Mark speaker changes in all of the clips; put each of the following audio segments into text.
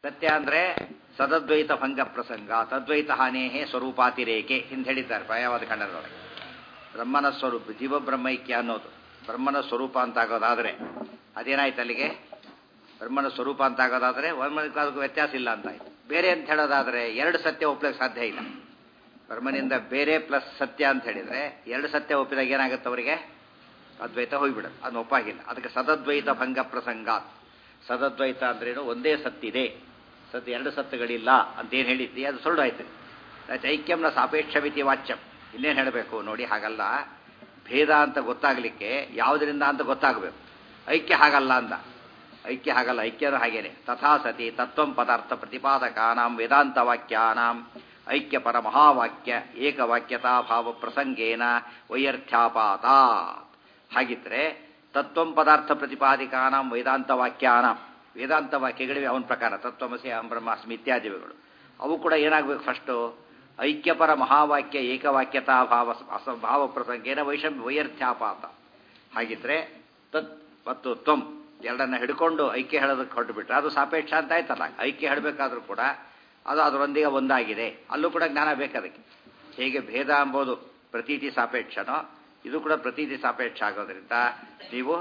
Speaker 1: ಸತ್ಯ ಅಂದ್ರೆ ಸದದ್ವೈತ ಭಂಗ ಪ್ರಸಂಗ ತದ್ವೈತ ಹಾನೇಹೇ ಸ್ವರೂಪಾತಿರೇಕೆ ಹಿಂದೆ ಹೇಳಿದ್ದಾರೆ ಪ್ರಯವಾದ ಖಂಡದೊಳಗೆ ಬ್ರಹ್ಮನ ಸ್ವರೂಪ ಜೀವ ಬ್ರಹ್ಮೈಕ್ಯ ಅನ್ನೋದು ಬ್ರಹ್ಮನ ಸ್ವರೂಪ ಅಂತ ಆಗೋದಾದ್ರೆ ಅದೇನಾಯ್ತು ಅಲ್ಲಿಗೆ ಬ್ರಹ್ಮನ ಸ್ವರೂಪ ಅಂತ ಆಗೋದಾದ್ರೆ ಒಂದಕ್ಕೆ ಅದಕ್ಕೂ ವ್ಯತ್ಯಾಸ ಇಲ್ಲ ಅಂತ ಆಯ್ತು ಬೇರೆ ಅಂತ ಹೇಳೋದಾದ್ರೆ ಎರಡು ಸತ್ಯ ಒಪ್ಪಲಿಕ್ಕೆ ಸಾಧ್ಯ ಇಲ್ಲ ಬ್ರಹ್ಮನಿಂದ ಬೇರೆ ಪ್ಲಸ್ ಸತ್ಯ ಅಂತ ಹೇಳಿದ್ರೆ ಎರಡು ಸತ್ಯ ಒಪ್ಪಿದಾಗ ಏನಾಗುತ್ತೆ ಅವರಿಗೆ ಅದ್ವೈತ ಹೋಗ್ಬಿಡುತ್ತೆ ಅದನ್ನ ಒಪ್ಪಾಗಿಲ್ಲ ಅದಕ್ಕೆ ಸದದ್ವೈತ ಭಂಗ ಪ್ರಸಂಗ ಸದದ್ವೈತ ಅಂದ್ರೇನು ಒಂದೇ ಸತ್ತಿದೆ ಸತ್ ಎರಡು ಸತ್ತುಗಳಿಲ್ಲ ಅಂತ ಏನು ಹೇಳಿದ್ದಿ ಅದು ಸುಳ್ಳು ಆಯ್ತು ಐಕ್ಯಂನ ಸಾಪೇಕ್ಷ ಮಿತಿ ವಾಚ್ಯಂ ಇನ್ನೇನು ಹೇಳಬೇಕು ನೋಡಿ ಹಾಗಲ್ಲ ಭೇದ ಅಂತ ಗೊತ್ತಾಗ್ಲಿಕ್ಕೆ ಯಾವುದರಿಂದ ಅಂತ ಗೊತ್ತಾಗಬೇಕು ಐಕ್ಯ ಹಾಗಲ್ಲ ಅಂದ ಐಕ್ಯ ಹಾಗಲ್ಲ ಐಕ್ಯನು ಹಾಗೇನೆ ತಥಾ ಸತಿ ತತ್ವಂ ಪದಾರ್ಥ ಪ್ರತಿಪಾದಕಾನಾಂ ವೇದಾಂತ ವಾಕ್ಯಾನಾಂ ಐಕ್ಯ ಪರ ಮಹಾವಾಕ್ಯ ಏಕವಾಕ್ಯತಾ ಭಾವ ಪ್ರಸಂಗೇನ ವೈಯರ್ಥ್ಯಾಪಾತ ಹಾಗಿದ್ರೆ ತತ್ವಂ ಪದಾರ್ಥ ಪ್ರತಿಪಾದಿಕಾನಾಂ ವೇದಾಂತ ವಾಕ್ಯಾನಾಂ ವೇದಾಂತ ವಾಕ್ಯಗಳಿವೆ ಅವನ ಪ್ರಕಾರ ತತ್ವಮಸಿ ಅಹಂ ಬ್ರಹ್ಮಾಸ್ಮಿ ಇತ್ಯಾದಿಗಳು ಅವು ಕೂಡ ಏನಾಗಬೇಕು ಫಸ್ಟು ಐಕ್ಯಪರ ಮಹಾವಾಕ್ಯ ಏಕವಾಕ್ಯತಾ ಭಾವ ಅಸ- ಭಾವ ಪ್ರಸಂಗೇನ ವೈಷಮ್ಯ ವೈಯರ್ಥ್ಯಾಪಾತ ಹಾಗಿದ್ರೆ ತತ್ ಮತ್ತು ತ್ವಂ ಎರಡನ್ನ ಹಿಡ್ಕೊಂಡು ಐಕ್ಯ ಹೇಳೋದಕ್ಕೆ ಹೊರಟುಬಿಟ್ರೆ ಅದು ಸಾಪೇಕ್ಷ ಅಂತ ಆಯ್ತಲ್ಲ ಐಕ್ಯ ಹೇಳಬೇಕಾದ್ರೂ ಕೂಡ ಅದು ಅದರೊಂದಿಗೆ ಒಂದಾಗಿದೆ ಅಲ್ಲೂ ಕೂಡ ಜ್ಞಾನ ಬೇಕದಕ್ಕೆ ಹೇಗೆ ಭೇದ ಎಂಬುದು ಪ್ರತೀತಿ ಸಾಪೇಕ್ಷನೋ ಇದು ಕೂಡ ಪ್ರತೀತಿ ಸಾಪೇಕ್ಷ ಆಗೋದ್ರಿಂದ ನೀವು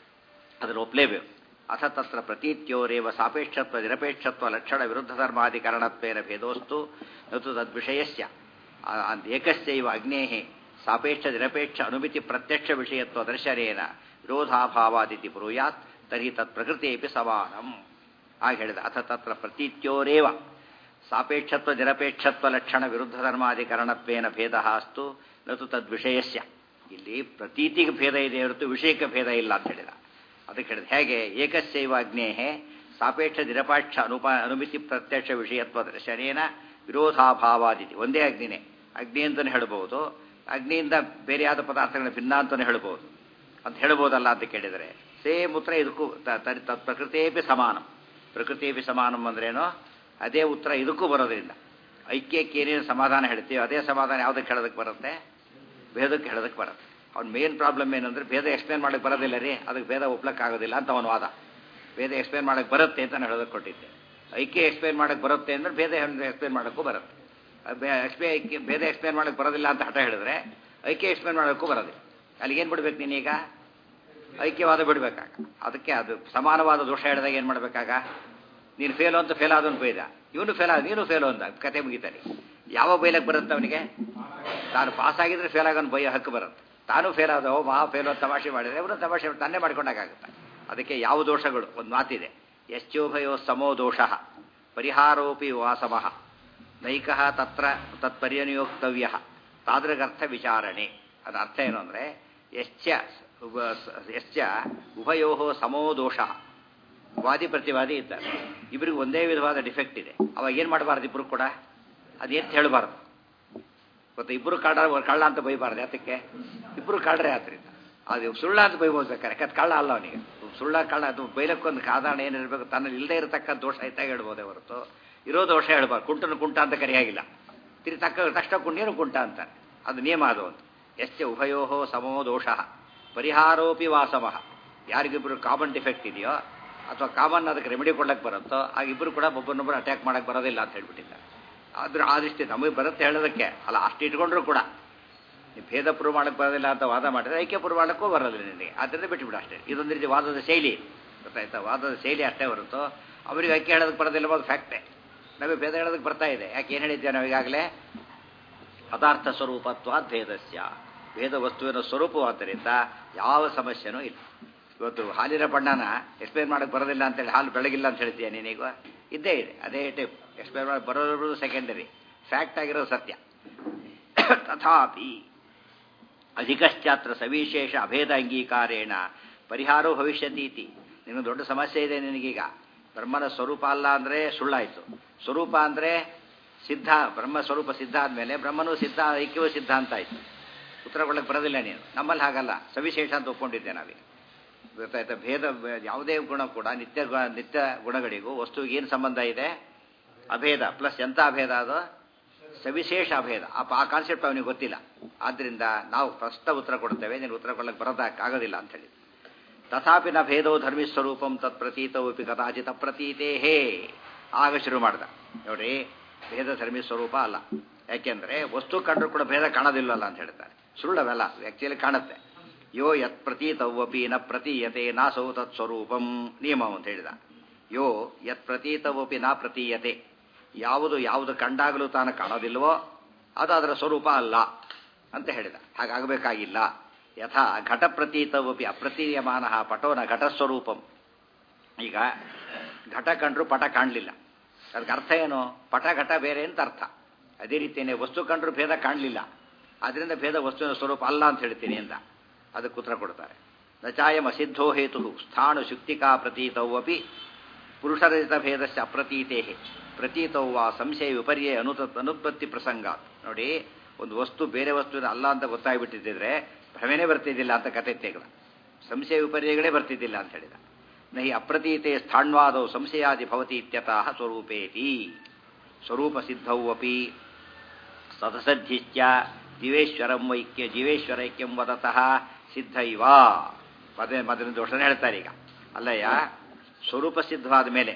Speaker 1: ಅದನ್ನು ಒಪ್ಪಲೇಬೇಕು ಅಥ ತತ್ರ ಪ್ರತೀತ್ಯೋರೇವ ಸಾಪೇಕ್ಷತ್ವ ನಿರಪೇಕ್ಷತ್ವ ಲಕ್ಷಣ ವಿರುದ್ಧ ಧರ್ಮಾಧಿಕರಣತ್ವೇನ ಭೇದೋಸ್ತು ನತು ತದ್ವಿಷಯಸ್ಯ ಆ- ಆ ಏಕಸ್ಯೈವ ಅಗ್ನೇಃ ಸಾಪೇಕ್ಷ ನಿರಪೇಕ್ಷ ಅನುಮಿತಿ ಪ್ರತ್ಯಕ್ಷ ವಿಷಯತ್ವ ದರ್ಶನೇನ ವಿರೋಧಾಭಾವಾದಿತಿ ಬ್ರೂಯಾತ್ ತರ್ಹಿ ತತ್ ಪ್ರಕೃತಿಯಪಿ ಸಮಾನಂ ಹಾಗೆ ಹೇಳಿದ ಅಥ ತತ್ರ ಪ್ರತೀತ್ಯೋರೇವ ಸಾಪೇಕ್ಷತ್ವ ನಿರಪೇಕ್ಷತ್ವ ಲಕ್ಷಣ ವಿರುದ್ಧ ಧರ್ಮಾಧಿಕರಣತ್ವೇನ ಭೇದ ಅಸ್ತು ನತು ತದ್ವಿಷಯಸ್ಯ ಇಲ್ಲಿ ಪ್ರತೀತಿಗೆ ಭೇದ ಇದೆ ಹೊರತು ವಿಷಯಕ್ಕೆ ಭೇದ ಇಲ್ಲ ಅಂತ ಹೇಳಿದ ಅದಕ್ಕೆ ಹೇಳಿದ ಹೇಗೆ ಏಕಸ್ಯೈವ ಅಗ್ನೇಹೆ ಸಾಪೇಕ್ಷ ನಿರಪಾಕ್ಷ ಅನುಪ ಅನುಮಿತಿ ಪ್ರತ್ಯಕ್ಷ ವಿಷಯತ್ವ ದರ್ಶನೇನ ವಿರೋಧಾಭಾವಾದಿತಿ ಒಂದೇ ಅಗ್ನಿನೇ ಅಗ್ನಿ ಅಂತಲೇ ಹೇಳ್ಬೋದು ಅಗ್ನಿಯಿಂದ ಬೇರೆಯಾದ ಪದಾರ್ಥಗಳನ್ನ ಭಿನ್ನ ಅಂತಲೇ ಹೇಳ್ಬೋದು ಅಂತ ಹೇಳ್ಬೋದಲ್ಲ ಅಂತ ಕೇಳಿದರೆ ಸೇಮ್ ಉತ್ತರ ಇದಕ್ಕೂ ತ- ತ- ತತ್ ಪ್ರಕೃತಿಯೇ ಸಮಾನಂ ಪ್ರಕೃತಿಯೇ ಸಮಾನಂ ಅಂದ್ರೇನೋ ಅದೇ ಉತ್ತರ ಇದಕ್ಕೂ ಬರೋದ್ರಿಂದ ಐಕ್ಯಕ್ಕೆ ಏನೇನು ಸಮಾಧಾನ ಹೇಳ್ತೀವಿ ಅದೇ ಸಮಾಧಾನ ಯಾವುದಕ್ಕೆ ಹೇಳೋದಕ್ಕೆ ಬರುತ್ತೆ ಭೇದಕ್ಕೆ ಹೇಳೋದಕ್ಕೆ ಬರುತ್ತೆ ಅವ್ನ ಮೇನ್ ಪ್ರಾಬ್ಲಮ್ ಏನಂದ್ರೆ ಭೇದ ಎಕ್ಸ್ಪ್ಲೇನ್ ಮಾಡಕ್ಕೆ ಬರೋದಿಲ್ಲ ರೀ ಅದಕ್ಕೆ ಭೇದ ಒಪ್ಲಕ್ಕೆ ಆಗೋದಿಲ್ಲ ಅಂತ ಅವನ ವಾದ ಭೇದ ಎಕ್ಸ್ಪ್ಲೇನ್ ಮಾಡಕ್ಕೆ ಬರುತ್ತೆ ಅಂತ ನಾನು ಹೇಳೋದಕ್ಕೆ ಕೊಟ್ಟಿದ್ದೆ ಐಕ್ಯ ಎಕ್ಸ್ಪ್ಲೇನ್ ಮಾಡಕ್ಕೆ ಬರುತ್ತೆ ಅಂದ್ರೆ ಭೇದ ಎಕ್ಸ್ಪ್ಲೇನ್ ಮಾಡೋಕ್ಕೂ ಬರುತ್ತೆ ಎಕ್ಸ್ಪ್ಲೇ ಐಕ್ಯ ಭೇದ ಎಕ್ಸ್ಪ್ಲೇನ್ ಮಾಡಕ್ಕೆ ಬರೋದಿಲ್ಲ ಅಂತ ಹಠ ಹೇಳಿದ್ರೆ ಐಕ್ಯ ಎಕ್ಸ್ಪ್ಲೇನ್ ಮಾಡೋಕ್ಕೂ ಬರೋದಿಲ್ಲ ಅಲ್ಲಿಗೇನು ಬಿಡ್ಬೇಕು ನೀನೀಗ ಐಕ್ಯವಾದ ಬಿಡ್ಬೇಕಾಗ ಅದಕ್ಕೆ ಅದು ಸಮಾನವಾದ ದೋಷ ಹೇಳಿದಾಗ ಏನು ಮಾಡಬೇಕಾಗ ನೀನು ಫೇಲು ಅಂತ ಫೇಲ್ ಆದವನು ಬೈದ ಇವನು ಫೇಲ್ ಆದ ನೀನು ಫೇಲು ಅಂತ ಕತೆ ಮುಗಿತಾನೆ ಯಾವ ಬೈಲಕ್ಕೆ ಬರುತ್ತೆ ಅವನಿಗೆ ತಾನು ಪಾಸ್ ಆಗಿದ್ರೆ ಫೇಲ್ ಆಗೋನು ಬೈಯೋ ಹಕ್ಕು ಬರುತ್ತೆ ತಾನು ಫೇಲ್ ಆದವ ಮಹಾ ಫೇಲ್ ಅಂತ ತಮಾಷೆ ಮಾಡಿದ್ರೆ ಇವನು ತಮಾಷೆ ಮಾಡಿ ತನ್ನೇ ಮಾಡ್ಕೊಂಡಾಗುತ್ತೆ ಅದಕ್ಕೆ ಯಾವ ದೋಷಗಳು ಒಂದು ಮಾತಿದೆ ಯಶ್ಚೋಭಯೋ ಸಮೋ ದೋಷ ಪರಿಹಾರೋಪಿ ವಾಸಮಃ ನೈಕಃ ತತ್ರ ತತ್ಪರ್ಯನಿಯೋಕ್ತವ್ಯ ತಾದೃಗರ್ಥ ವಿಚಾರಣೆ ಅದ ಅರ್ಥ ಏನು ಅಂದರೆ ಯಶ್ಚ ಉಭ- ಯಶ್ಚ ಉಭಯೋ ಸಮೋ ದೋಷ ವಾದಿ ಪ್ರತಿವಾದಿ ಇದ್ದಾರೆ ಇಬ್ಬರಿಗೂ ಒಂದೇ ವಿಧವಾದ ಡಿಫೆಕ್ಟ್ ಇದೆ ಅವಾಗ ಏನು ಮಾಡಬಾರ್ದು ಇಬ್ಬರು ಕೂಡ ಅದೇನು ಹೇಳಬಾರ್ದು ಗೊತ್ತಾ ಇಬ್ಬರು ಕಳ್ಳ ಕಳ್ಳ ಅಂತ ಬೈಬಾರ್ದು ಯಾತಕ್ಕೆ ಇಬ್ಬರು ಕಳ್ಳರೇ ಆದ್ರಿಂದ ಅದು ಸುಳ್ಳ ಅಂತ ಬೈಬೋದು ಬೇಕಾರೆ ಯಾಕಂದ್ರೆ ಕಳ್ಳ ಅಲ್ಲ ಅವನಿಗೆ ಸುಳ್ಳ ಕಳ್ಳ ಅದು ಬೈಲಕ್ಕೊಂದು ಕಾರಣ ಏನಿರಬೇಕು ತನ್ನಲ್ಲಿ ಇಲ್ಲದೆ ಇರತಕ್ಕ ದೋಷ ಇದ್ದಾಗ ಹೇಳ್ಬೋದೇ ಹೊರತು ಇರೋ ದೋಷ ಹೇಳ್ಬಾರ್ದು ಕುಂಟನು ಕುಂಟ ಅಂತ ಕರೆಯಾಗಿಲ್ಲ ತಿರು ತಕ್ಕ ತಕ್ಷಣ ಕುಂಟೇನು ಕುಂಟ ಅಂತಾರೆ ಅದು ನಿಯಮ ಅದು ಒಂದು ಎಷ್ಟೇ ಉಭಯೋ ಸಮೋ ದೋಷ ಪರಿಹಾರೋಪಿ ವಾಸವಃ ಯಾರಿಗಿಬ್ಬರು ಕಾಮನ್ ಡಿಫೆಕ್ಟ್ ಇದೆಯೋ ಅಥವಾ ಕಾಮನ್ ಅದಕ್ಕೆ ರೆಮಿಡಿ ಕೊಡ್ಲಕ್ಕೆ ಬರುತ್ತೋ ಆಗ ಇಬ್ಬರು ಕೂಡ ಒಬ್ಬರನ್ನೊಬ್ಬರು ಅಟ್ಯಾಕ್ ಮಾಡಕ್ಕೆ ಬರೋದಿಲ್ಲ ಅಂತ ಹೇಳ್ಬಿಟ್ಟಿದ್ದಾರೆ ಆದ್ರೆ ಆದಷ್ಟೇ ನಮಗೆ ಬರುತ್ತೆ ಹೇಳೋದಕ್ಕೆ ಅಲ್ಲ ಅಷ್ಟು ಇಟ್ಕೊಂಡ್ರು ಕೂಡ ನೀವು ಭೇದ ಪ್ರೂವ್ ಮಾಡಕ್ಕೆ ಬರೋದಿಲ್ಲ ಅಂತ ವಾದ ಮಾಡಿದ್ರೆ ಐಕ್ಯ ಪ್ರೂವ್ ಮಾಡೋಕ್ಕೂ ಬರೋದಿಲ್ಲ ನಿನಗೆ ಆದ್ದರಿಂದ ಬಿಟ್ಟುಬಿಡು ಅಷ್ಟೇ ಇದೊಂದು ರೀತಿ ವಾದದ ಶೈಲಿ ಗೊತ್ತಾಯ್ತಾ ವಾದದ ಶೈಲಿ ಅಷ್ಟೇ ಹೊರತು ಅವರಿಗೆ ಐಕ್ಯ ಹೇಳೋದಕ್ಕೆ ಬರೋದಿಲ್ಲ ಅದು ಫ್ಯಾಕ್ಟೇ ನಮಗೆ ಭೇದ ಹೇಳೋದಕ್ಕೆ ಬರ್ತಾ ಇದೆ ಯಾಕೆ ಏನು ಹೇಳಿದ್ದೆ ನಾವು ಈಗಾಗಲೇ ಪದಾರ್ಥ ಸ್ವರೂಪತ್ವ ಭೇದಸ್ಯ ಭೇದ ವಸ್ತುವಿನ ಸ್ವರೂಪವಾದ್ದರಿಂದ ಯಾವ ಸಮಸ್ಯೆನೂ ಇಲ್ಲ ಇವತ್ತು ಹಾಲಿನ ಬಣ್ಣನ ಎಕ್ಸ್ಪ್ಲೇನ್ ಮಾಡಕ್ಕೆ ಬರೋದಿಲ್ಲ ಅಂತೇಳಿ ಹಾಲು ಬೆಳಗಿಲ್ಲ ಅಂತ ಹೇಳ್ತೀಯ ನೀನೀಗ ಇದ್ದೇ ಇದೆ ಅದೇ ಟೈಪ್ ಎಕ್ಸ್ಪ್ಲೇನ್ ಮಾಡಕ್ಕೆ ಬರೋದು ಸೆಕೆಂಡರಿ ಫ್ಯಾಕ್ಟ್ ಆಗಿರೋದು ಸತ್ಯ ತಥಾಪಿ ಅಧಿಕಶ್ಚಾತ್ರ ಸವಿಶೇಷ ಅಭೇದ ಅಂಗೀಕಾರೇಣ ಪರಿಹಾರೋ ಭವಿಷ್ಯತಿ ಇತಿ ನಿನಗೆ ದೊಡ್ಡ ಸಮಸ್ಯೆ ಇದೆ ನಿನಗೀಗ ಬ್ರಹ್ಮನ ಸ್ವರೂಪ ಅಲ್ಲ ಅಂದರೆ ಸುಳ್ಳಾಯಿತು ಸ್ವರೂಪ ಅಂದರೆ ಸಿದ್ಧ ಬ್ರಹ್ಮ ಸ್ವರೂಪ ಸಿದ್ಧ ಆದಮೇಲೆ ಬ್ರಹ್ಮನೂ ಸಿದ್ಧ ಐಕ್ಯವೂ ಸಿದ್ಧ ಅಂತ ಆಯಿತು ಉತ್ತರ ಕೊಡಕ್ಕೆ ಬರೋದಿಲ್ಲ ನೀನು ನಮ್ಮಲ್ಲಿ ಹಾಗಲ್ಲ ಸವಿಶೇಷ ಅಂತ ಒಪ್ಕೊಂಡಿದ್ದೆ ನಾವೀಗ ಗೊತ್ತಾಯ್ತಾ ಭೇದ ಯಾವುದೇ ಗುಣ ಕೂಡ ನಿತ್ಯ ಗು ನಿತ್ಯ ಗುಣಗಳಿಗೂ ವಸ್ತುವಿಗೆ ಏನು ಸಂಬಂಧ ಇದೆ ಅಭೇದ ಪ್ಲಸ್ ಎಂಥ ಅಭೇದ ಅದು ಸವಿಶೇಷ ಅಭೇದ ಆ ಆ ಕಾನ್ಸೆಪ್ಟ್ ಅವನಿಗೆ ಗೊತ್ತಿಲ್ಲ ಆದ್ದರಿಂದ ನಾವು ಫಸ್ಟ್ ಉತ್ತರ ಕೊಡ್ತೇವೆ ನೀನು ಉತ್ತರ ಕೊಡಕ್ಕೆ ಬರೋದಕ್ಕಾಗೋದಿಲ್ಲ ಅಂತ ಹೇಳಿ ತಥಾಪಿ ನ ಭೇದೋ ಧರ್ಮಿ ಸ್ವರೂಪಂ ತತ್ ಪ್ರತೀತೋಪಿ ಕದಾಚಿತ ಪ್ರತೀತೇ ಹೇ ಆಗ ಶುರು ಮಾಡ್ದ ನೋಡ್ರಿ ಭೇದ ಧರ್ಮಿ ಸ್ವರೂಪ ಅಲ್ಲ ಯಾಕೆಂದ್ರೆ ವಸ್ತು ಕಂಡ್ರು ಕೂಡ ಭೇದ ಕಾಣೋದಿಲ್ಲಲ್ಲ ಅಂತ ಹೇಳ್ತಾರೆ ಸುಳ್ಳವೆಲ್ಲ ಆಕ್ಚುಲಿ ಕಾಣುತ್ತೆ ಯೋ ಯತ್ ಪ್ರತೀತವಪಿ ನ ಪ್ರತೀಯತೆ ನಾಸೌ ತತ್ ಸ್ವರೂಪಂ ನಿಯಮ ಅಂತ ಹೇಳಿದ ಯೋ ಯತ್ ಪ್ರತೀತವಪಿ ನ ಪ್ರತೀಯತೆ ಯಾವುದು ಯಾವುದು ಕಂಡಾಗಲೂ ತಾನು ಕಾಣೋದಿಲ್ವೋ ಅದು ಅದರ ಸ್ವರೂಪ ಅಲ್ಲ ಅಂತ ಹೇಳಿದ ಹಾಗಾಗಬೇಕಾಗಿಲ್ಲ ಯಥಾ ಘಟ ಪ್ರತೀತವಪಿ ಅಪ್ರತೀಯಮಾನ ಪಟೋನ ಘಟಸ್ವರೂಪಂ ಈಗ ಘಟ ಕಂಡ್ರು ಪಟ ಕಾಣಲಿಲ್ಲ ಅದಕ್ಕೆ ಅರ್ಥ ಏನು ಪಟ ಘಟ ಬೇರೆ ಅಂತ ಅರ್ಥ ಅದೇ ರೀತಿಯೇ ವಸ್ತು ಕಂಡ್ರು ಭೇದ ಕಾಣಲಿಲ್ಲ ಅದರಿಂದ ಭೇದ ವಸ್ತುವಿನ ಸ್ವರೂಪ ಅಲ್ಲ ಅಂತ ಹೇಳ್ತೀನಿ ಅಂತ ಅದಕ್ಕೆ ಉತ್ತರ ಕೊಡ್ತಾರೆ ನಚಾಯಂ ಅಸಿದ್ಧೋ ಹೇತು ಸ್ಥಾಣು ಶುಕ್ತಿಕಾ ಪ್ರತೀತೌ ಅಪಿ ಪುರುಷರಹಿತ ಭೇದಸ್ಯ ಅಪ್ರತೀತೇ ಪ್ರತೀತೌ ವಾ ಸಂಶಯ ವಿಪರ್ಯ ಅನುತ ಅನುತ್ಪತ್ತಿ ಪ್ರಸಂಗ ನೋಡಿ ಒಂದು ವಸ್ತು ಬೇರೆ ವಸ್ತುವಿನ ಅಲ್ಲ ಅಂತ ಗೊತ್ತಾಗ್ಬಿಟ್ಟಿದ್ದರೆ ಭ್ರಮೆನೇ ಬರ್ತಿದ್ದಿಲ್ಲ ಅಂತ ಕತೆ ತೆಗೆದ ಸಂಶಯ ವಿಪರ್ಯಗಳೇ ಬರ್ತಿದ್ದಿಲ್ಲ ಅಂತ ಹೇಳಿದ ನಹಿ ಅಪ್ರತೀತೆ ಸ್ಥಾಣ್ವಾದೌ ಸಂಶಯಾದಿ ಭವತಿ ಇತ್ಯತಃ ಸ್ವರೂಪೇತಿ ಸ್ವರೂಪ ಸಿದ್ಧೌ ಅಪಿ ಸದಸದ್ಧಿಶ್ಚ ಜೀವೇಶ್ವರಂ ಐಕ್ಯ ಜೀವೇಶ್ವರೈಕ್ಯಂ ವದತಃ ಸಿದ್ಧ ಇವ ಪದೇ ಮೊದಲಿನ ದೋಷನ ಹೇಳ್ತಾರೆ ಈಗ ಅಲ್ಲಯ್ಯ ಸ್ವರೂಪ ಸಿದ್ಧವಾದ ಮೇಲೆ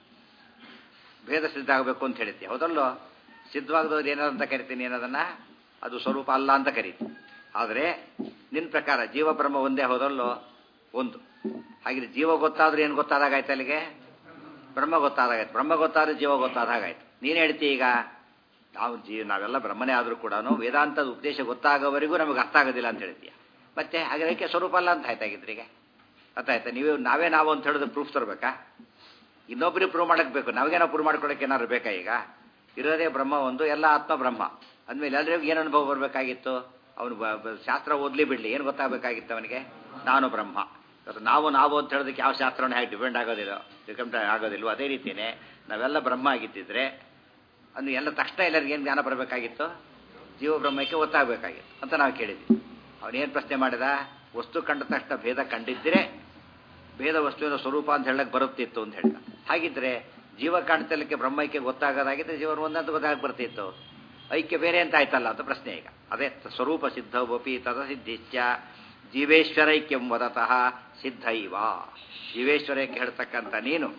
Speaker 1: ಭೇದ ಸಿದ್ಧ ಆಗಬೇಕು ಅಂತ ಹೇಳಿದ್ದೆ ಹೌದಲ್ಲೋ ಸಿದ್ಧವಾಗದವ್ರು ಏನಂತ ಕರಿತೀನಿ ಏನದನ್ನ ಅದು ಸ್ವರೂಪ ಅಲ್ಲ ಅಂತ ಕರೀತಿ ಆದರೆ ನಿನ್ನ ಪ್ರಕಾರ ಜೀವ ಬ್ರಹ್ಮ ಒಂದೇ ಹೌದಲ್ಲೋ ಒಂದು ಹಾಗೆ ಜೀವ ಗೊತ್ತಾದ್ರೆ ಏನು ಗೊತ್ತಾದಾಗಾಯ್ತು ಅಲ್ಲಿಗೆ ಬ್ರಹ್ಮ ಗೊತ್ತಾದಾಗಾಯ್ತು ಬ್ರಹ್ಮ ಗೊತ್ತಾದ್ರೆ ಜೀವ ಗೊತ್ತಾದಾಗಾಯ್ತು ನೀನು ಹೇಳ್ತಿ ಈಗ ನಾವು ಜೀ ನಾವೆಲ್ಲ ಬ್ರಹ್ಮನೇ ಆದರೂ ಕೂಡ ವೇದಾಂತದ ಉಪದೇಶ ಗೊತ್ತಾಗೋವರೆಗೂ ನಮಗೆ ಅರ್ಥ ಆಗೋದಿಲ್ಲ ಅಂತ ಹೇಳ್ತೀಯ ಮತ್ತೆ ಹಾಗೆ ಸ್ವರೂಪ ಅಲ್ಲ ಅಂತ ಆಯ್ತಾಗಿದ್ರಿ ಈಗ ಅರ್ಥ ಆಯ್ತಾ ನೀವು ನಾವೇ ನಾವು ಅಂತ ಹೇಳಿದ್ರೆ ಪ್ರೂಫ್ ತರಬೇಕಾ ಇನ್ನೊಬ್ಬರಿಗೆ ಪ್ರೂವ್ ಮಾಡಕ್ಕೆ ಬೇಕು ನಾವೇನೋ ಪ್ರೂವ್ ಮಾಡ್ಕೊಳಕ್ಕೆ ಏನಾದ್ರು ಬೇಕಾ ಈಗ ಇರೋದೇ ಬ್ರಹ್ಮ ಒಂದು ಎಲ್ಲ ಆತ್ಮ ಬ್ರಹ್ಮ ಅಂದಮೇಲೆ ಎಲ್ಲರಿಗೂ ಏನು ಅನುಭವ ಬರಬೇಕಾಗಿತ್ತು ಅವನು ಶಾಸ್ತ್ರ ಓದ್ಲಿ ಬಿಡ್ಲಿ ಏನು ಗೊತ್ತಾಗಬೇಕಾಗಿತ್ತು ಅವನಿಗೆ ನಾನು ಬ್ರಹ್ಮ ಅದು ನಾವು ನಾವು ಅಂತ ಹೇಳೋದಕ್ಕೆ ಯಾವ ಶಾಸ್ತ್ರನ ಹೇಗೆ ಡಿಪೆಂಡ್ ಆಗೋದಿಲ್ಲ ಡಿಪೆಂಡ್ ಆಗೋದಿಲ್ವೋ ಅದೇ ರೀತಿಯೇ ನಾವೆಲ್ಲ ಬ್ರಹ್ಮ ಆಗಿದ್ದಿದ್ರೆ ಅದು ಎಲ್ಲ ತಕ್ಷಣ ಎಲ್ಲರಿಗೂ ಏನು ಜ್ಞಾನ ಬರಬೇಕಾಗಿತ್ತು ಜೀವ ಬ್ರಹ್ಮಕ್ಕೆ ಗೊತ್ತಾಗಬೇಕಾಗಿತ್ತು ಅಂತ ನಾವು ಕೇಳಿದ್ವಿ ಅವನೇನು ಪ್ರಶ್ನೆ ಮಾಡಿದ ವಸ್ತು ಕಂಡ ತಕ್ಷಣ ಭೇದ ಕಂಡಿದ್ದರೆ ಭೇದ ವಸ್ತುವಿನ ಸ್ವರೂಪ ಅಂತ ಹೇಳಕ್ಕೆ ಬರುತ್ತಿತ್ತು ಅಂತ ಹೇಳ್ದ ಹಾಗಿದ್ರೆ ಜೀವ ಕಾಣ್ತಲಿಕ್ಕೆ ಬ್ರಹ್ಮೈಕ್ಯ ಗೊತ್ತಾಗೋದಾಗಿದ್ರೆ ಜೀವನ ಒಂದಂತ ಗೊತ್ತಾಗ ಬರ್ತಿತ್ತು ಐಕ್ಯ ಬೇರೆ ಅಂತ ಆಯ್ತಲ್ಲ ಅಂತ ಪ್ರಶ್ನೆ ಈಗ ಅದೇ ಸ್ವರೂಪ ಸಿದ್ಧವಪಿ ತದಸಿದ್ಧಿಶ್ಚ ಜೀವೇಶ್ವರೈಕ್ಯಂ ವದತಃ ಸಿದ್ಧ ಇವ ಜೀವೇಶ್ವರೈಕ್ಯ ಹೇಳ್ತಕ್ಕಂಥ ನೀನು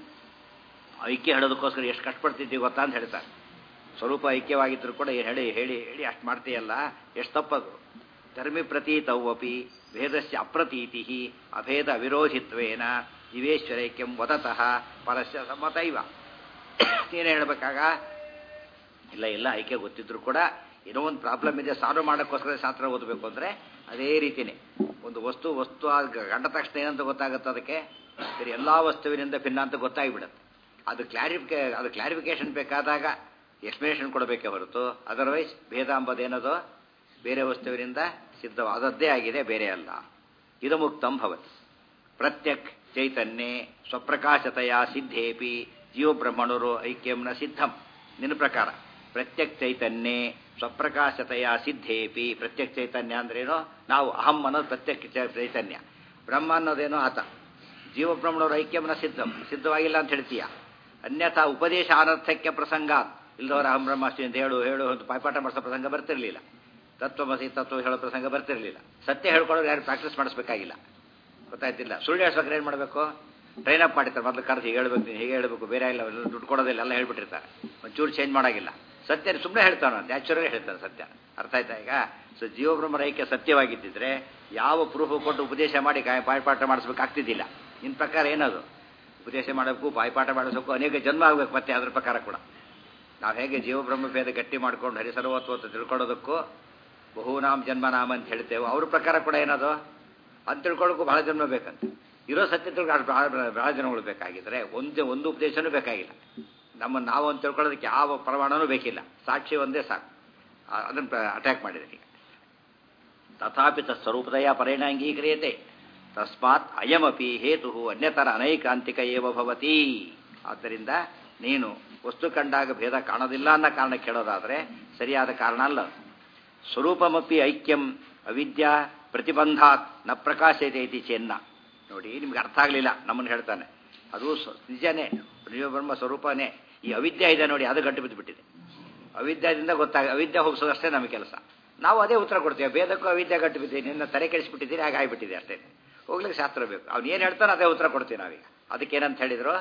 Speaker 1: ಐಕ್ಯ ಹೇಳೋದಕ್ಕೋಸ್ಕರ ಎಷ್ಟು ಕಷ್ಟಪಡ್ತಿದ್ದೀವಿ ಗೊತ್ತಾ ಅಂತ ಹೇಳ್ತಾರೆ ಸ್ವರೂಪ ಐಕ್ಯವಾಗಿದ್ದರೂ ಕೂಡ ಹೇಳಿ ಹೇಳಿ ಹೇಳಿ ಅಷ್ಟು ಮಾಡ್ತೀಯಲ್ಲ ಎಷ್ಟು ತಪ್ಪದು ಧರ್ಮಿ ಪ್ರತೀತವಪಿ ಭೇದಸ್ಯ ಅಪ್ರತೀತಿ ಅಭೇದ ವಿರೋಧಿತ್ವೇನ ಜೀವೇಶ್ವರೈಕ್ಯಂ ವದತಃ ಪರಸ್ಯ ಸಮ್ಮತ ಇವ ನೀನು ಹೇಳಬೇಕಾಗ ಇಲ್ಲ ಇಲ್ಲ ಐಕ್ಯ ಗೊತ್ತಿದ್ರು ಕೂಡ ಏನೋ ಒಂದು ಪ್ರಾಬ್ಲಮ್ ಇದೆ ಸಾಲ್ವ್ ಮಾಡೋಕ್ಕೋಸ್ಕರ ಶಾಸ್ತ್ರ ಓದಬೇಕು ಅಂದರೆ ಅದೇ ರೀತಿಯೇ ಒಂದು ವಸ್ತು ವಸ್ತು ಗಂಡ ತಕ್ಷಣ ಏನಂತ ಗೊತ್ತಾಗುತ್ತೆ ಅದಕ್ಕೆ ಸರಿ ಎಲ್ಲ ವಸ್ತುವಿನಿಂದ ಭಿನ್ನ ಅಂತ ಗೊತ್ತಾಗಿಬಿಡುತ್ತೆ ಅದು ಕ್ಲಾರಿಫಿಕೇ ಅದು ಕ್ಲಾರಿಫಿಕೇಶನ್ ಬೇಕಾದಾಗ ಎಕ್ಸ್ಪ್ಲನೇಷನ್ ಕೊಡಬೇಕೇ ಹೊರತು ಅದರ್ವೈಸ್ ಭೇದ ಎಂಬುದೇನದು ಬೇರೆ ವಸ್ತುವಿನಿಂದ ಸಿದ್ಧವಾದದ್ದೇ ಆಗಿದೆ ಬೇರೆ ಅಲ್ಲ ಇದು ಮುಕ್ತಂ ಭವತಿ ಪ್ರತ್ಯಕ್ ಚೈತನ್ಯೇ ಸ್ವಪ್ರಕಾಶತೆಯ ಸಿದ್ಧೇಪಿ ಜೀವಬ್ರಹ್ಮಣರು ಐಕ್ಯಂನ ಸಿದ್ಧಂ ನಿನ್ನ ಪ್ರಕಾರ ಪ್ರತ್ಯಕ್ ಚೈತನ್ಯೇ ಸ್ವಪ್ರಕಾಶತೆಯ ಸಿದ್ಧೇಪಿ ಪ್ರತ್ಯಕ್ ಚೈತನ್ಯ ಅಂದ್ರೇನು ನಾವು ಅಹಂ ಅನ್ನೋದು ಪ್ರತ್ಯಕ್ ಚೈತನ್ಯ ಬ್ರಹ್ಮ ಅನ್ನೋದೇನೋ ಆತ ಜೀವಬ್ರಹ್ಮಣರು ಐಕ್ಯಂನ ಸಿದ್ಧಂ ಸಿದ್ಧವಾಗಿಲ್ಲ ಅಂತ ಹೇಳ್ತೀಯ ಅನ್ಯಥಾ ಉಪದೇಶ ಅನರ್ಥಕ್ಕೆ ಪ್ರಸಂಗ ಇಲ್ಲದವರ ಅಹಂ ಬ್ರಹ್ಮಾಸ್ತಿ ಅಂತ ಹೇಳು ಹೇಳು ಅಂತ ಪಾಯ್ಪಾಟ ಮಾಡಿಸೋ ಪ್ರಸಂಗ ಬರ್ತಿರ್ಲಿಲ್ಲ ತತ್ವಮಸಿ ತತ್ವ ಹೇಳೋ ಪ್ರಸಂಗ ಬರ್ತಿರ್ಲಿಲ್ಲ ಸತ್ಯ ಹೇಳ್ಕೊಳ್ಳೋರು ಯಾರು ಪ್ರಾಕ್ಟೀಸ್ ಮಾಡಿಸ್ಬೇಕಾಗಿಲ್ಲ ಗೊತ್ತಾಯ್ತಿಲ್ಲ ಸುಳ್ಳು ಹೇಳ್ಸ್ಬೇಕಾದ್ರೆ ಏನು ಮಾಡಬೇಕು ಟ್ರೈನ್ ಅಪ್ ಮಾಡಿರ್ತಾರೆ ಮೊದಲು ಕರೆದು ಹೀಗೆ ಹೇಳ್ಬೇಕು ನೀನು ಹೀಗೆ ಹೇಳಬೇಕು ಬೇರೆ ಇಲ್ಲ ದುಡ್ಡು ಕೊಡೋದಿಲ್ಲ ಎಲ್ಲ ಹೇಳ್ಬಿಟ್ಟಿರ್ತಾರೆ ಒಂಚೂರು ಚೇಂಜ್ ಮಾಡೋಂಗಿಲ್ಲ ಸತ್ಯ ಸುಮ್ಮನೆ ಹೇಳ್ತಾನೆ ನ್ಯಾಚುರಲಿ ಹೇಳ್ತಾನೆ ಸತ್ಯ ಅರ್ಥ ಆಯ್ತಾ ಈಗ ಸೊ ಜೀವಬ್ರಹ್ಮರ ಐಕ್ಯ ಸತ್ಯವಾಗಿದ್ದಿದ್ರೆ ಯಾವ ಪ್ರೂಫ್ ಕೊಟ್ಟು ಉಪದೇಶ ಮಾಡಿ ಬಾಯ್ಪಾಠ ಮಾಡಿಸ್ಬೇಕಾಗ್ತಿದ್ದಿಲ್ಲ ನಿನ್ನ ಪ್ರಕಾರ ಏನದು ಉಪದೇಶ ಮಾಡಬೇಕು ಬಾಯ್ಪಾಠ ಮಾಡಿಸಬೇಕು ಅನೇಕ ಜನ್ಮ ಆಗಬೇಕು ಮತ್ತೆ ಅದ್ರ ಪ್ರಕಾರ ಕೂಡ ನಾವು ಹೇಗೆ ಜೀವಬ್ರಹ್ಮ ಭೇದ ಗಟ್ಟಿ ಮಾಡ್ಕೊಂಡು ಹರಿಸರ್ವತ್ವ ಅಂತ ತಿಳ್ಕೊಳ್ಳೋದಕ್ಕೂ ಬಹುನಾಮ್ ಜನ್ಮನಾಮ ಅಂತ ಹೇಳ್ತೇವೆ ಅವ್ರ ಪ್ರಕಾರ ಕೂಡ ಏನದು ಅದು ತಿಳ್ಕೊಳ್ಳೋಕ್ಕೂ ಬಹಳ ಜನ್ಮ ಬೇಕಂತ ಇರೋ ಸತ್ಯ ತಿಳ್ಕೊಂಡು ಬಹಳ ಬಹಳ ಜನಗಳು ಬೇಕಾಗಿದ್ರೆ ಒಂದು ಒಂದು ಉಪದೇಶನೂ ಬೇಕಾಗಿಲ್ಲ ನಮ್ಮ ನಾವು ಅಂತ ತಿಳ್ಕೊಳ್ಳೋದಕ್ಕೆ ಯಾವ ಪ್ರಮಾಣನೂ ಬೇಕಿಲ್ಲ ಸಾಕ್ಷಿ ಒಂದೇ ಸಾಕು ಅದನ್ನು ಅಟ್ಯಾಕ್ ಮಾಡಿದೆ ಈಗ ತಥಾಪಿ ತತ್ಸ್ವರೂಪದಯ ಪರೇಣ ಅಂಗೀಕ್ರಿಯತೆ ತಸ್ಮಾತ್ ಅಯಮಪಿ ಹೇತು ಅನ್ಯತರ ಅನೈಕಾಂತಿಕ ಏವ ಭವತಿ ಆದ್ದರಿಂದ ನೀನು ವಸ್ತು ಕಂಡಾಗ ಭೇದ ಕಾಣೋದಿಲ್ಲ ಅನ್ನೋ ಕಾರಣ ಕೇಳೋದಾದರೆ ಸರಿಯಾದ ಕಾರಣ ಅಲ್ಲ ಸ್ವರೂಪಮಪಿ ಐಕ್ಯಂ ಅವಿದ್ಯಾ ಪ್ರತಿಬಂಧಾತ್ ನ ಪ್ರಕಾಶತೆ ಇತಿ ಚೆನ್ನ ನೋಡಿ ನಿಮ್ಗೆ ಅರ್ಥ ಆಗಲಿಲ್ಲ ನಮ್ಮನ್ನು ಹೇಳ್ತಾನೆ ಅದು ನಿಜನೇ ಬ್ರಹ್ಮ ಸ್ವರೂಪನೇ ಈ ಅವಿದ್ಯೆ ಇದೆ ನೋಡಿ ಅದು ಗಂಟು ಬಿದ್ದುಬಿಟ್ಟಿದೆ ಅವಿದ್ಯಾದಿಂದ ಗೊತ್ತಾಗ ಅವಿದ್ಯೆ ಹೋಗಿಸೋದಷ್ಟೇ ನಮ್ಮ ಕೆಲಸ ನಾವು ಅದೇ ಉತ್ತರ ಕೊಡ್ತೀವಿ ಭೇದಕ್ಕೂ ಅವಿದ್ಯೆ ಗಂಟು ಬಿದ್ದಿದೆ ನಿನ್ನ ತಲೆ ಕೆಡಿಸ್ಬಿಟ್ಟಿದ್ದೀರಿ ಹಾಗೆ ಆಗಿಬಿಟ್ಟಿದೆ ಅಷ್ಟೇ ಹೋಗ್ಲಿಕ್ಕೆ ಶಾಸ್ತ್ರ ಬೇಕು ಅವ್ನು ಏನು ಹೇಳ್ತಾನೆ ಅದೇ ಉತ್ತರ ಕೊಡ್ತೀವಿ ನಾವೀಗ ಅದಕ್ಕೆ ಏನಂತ ಹೇಳಿದ್ರು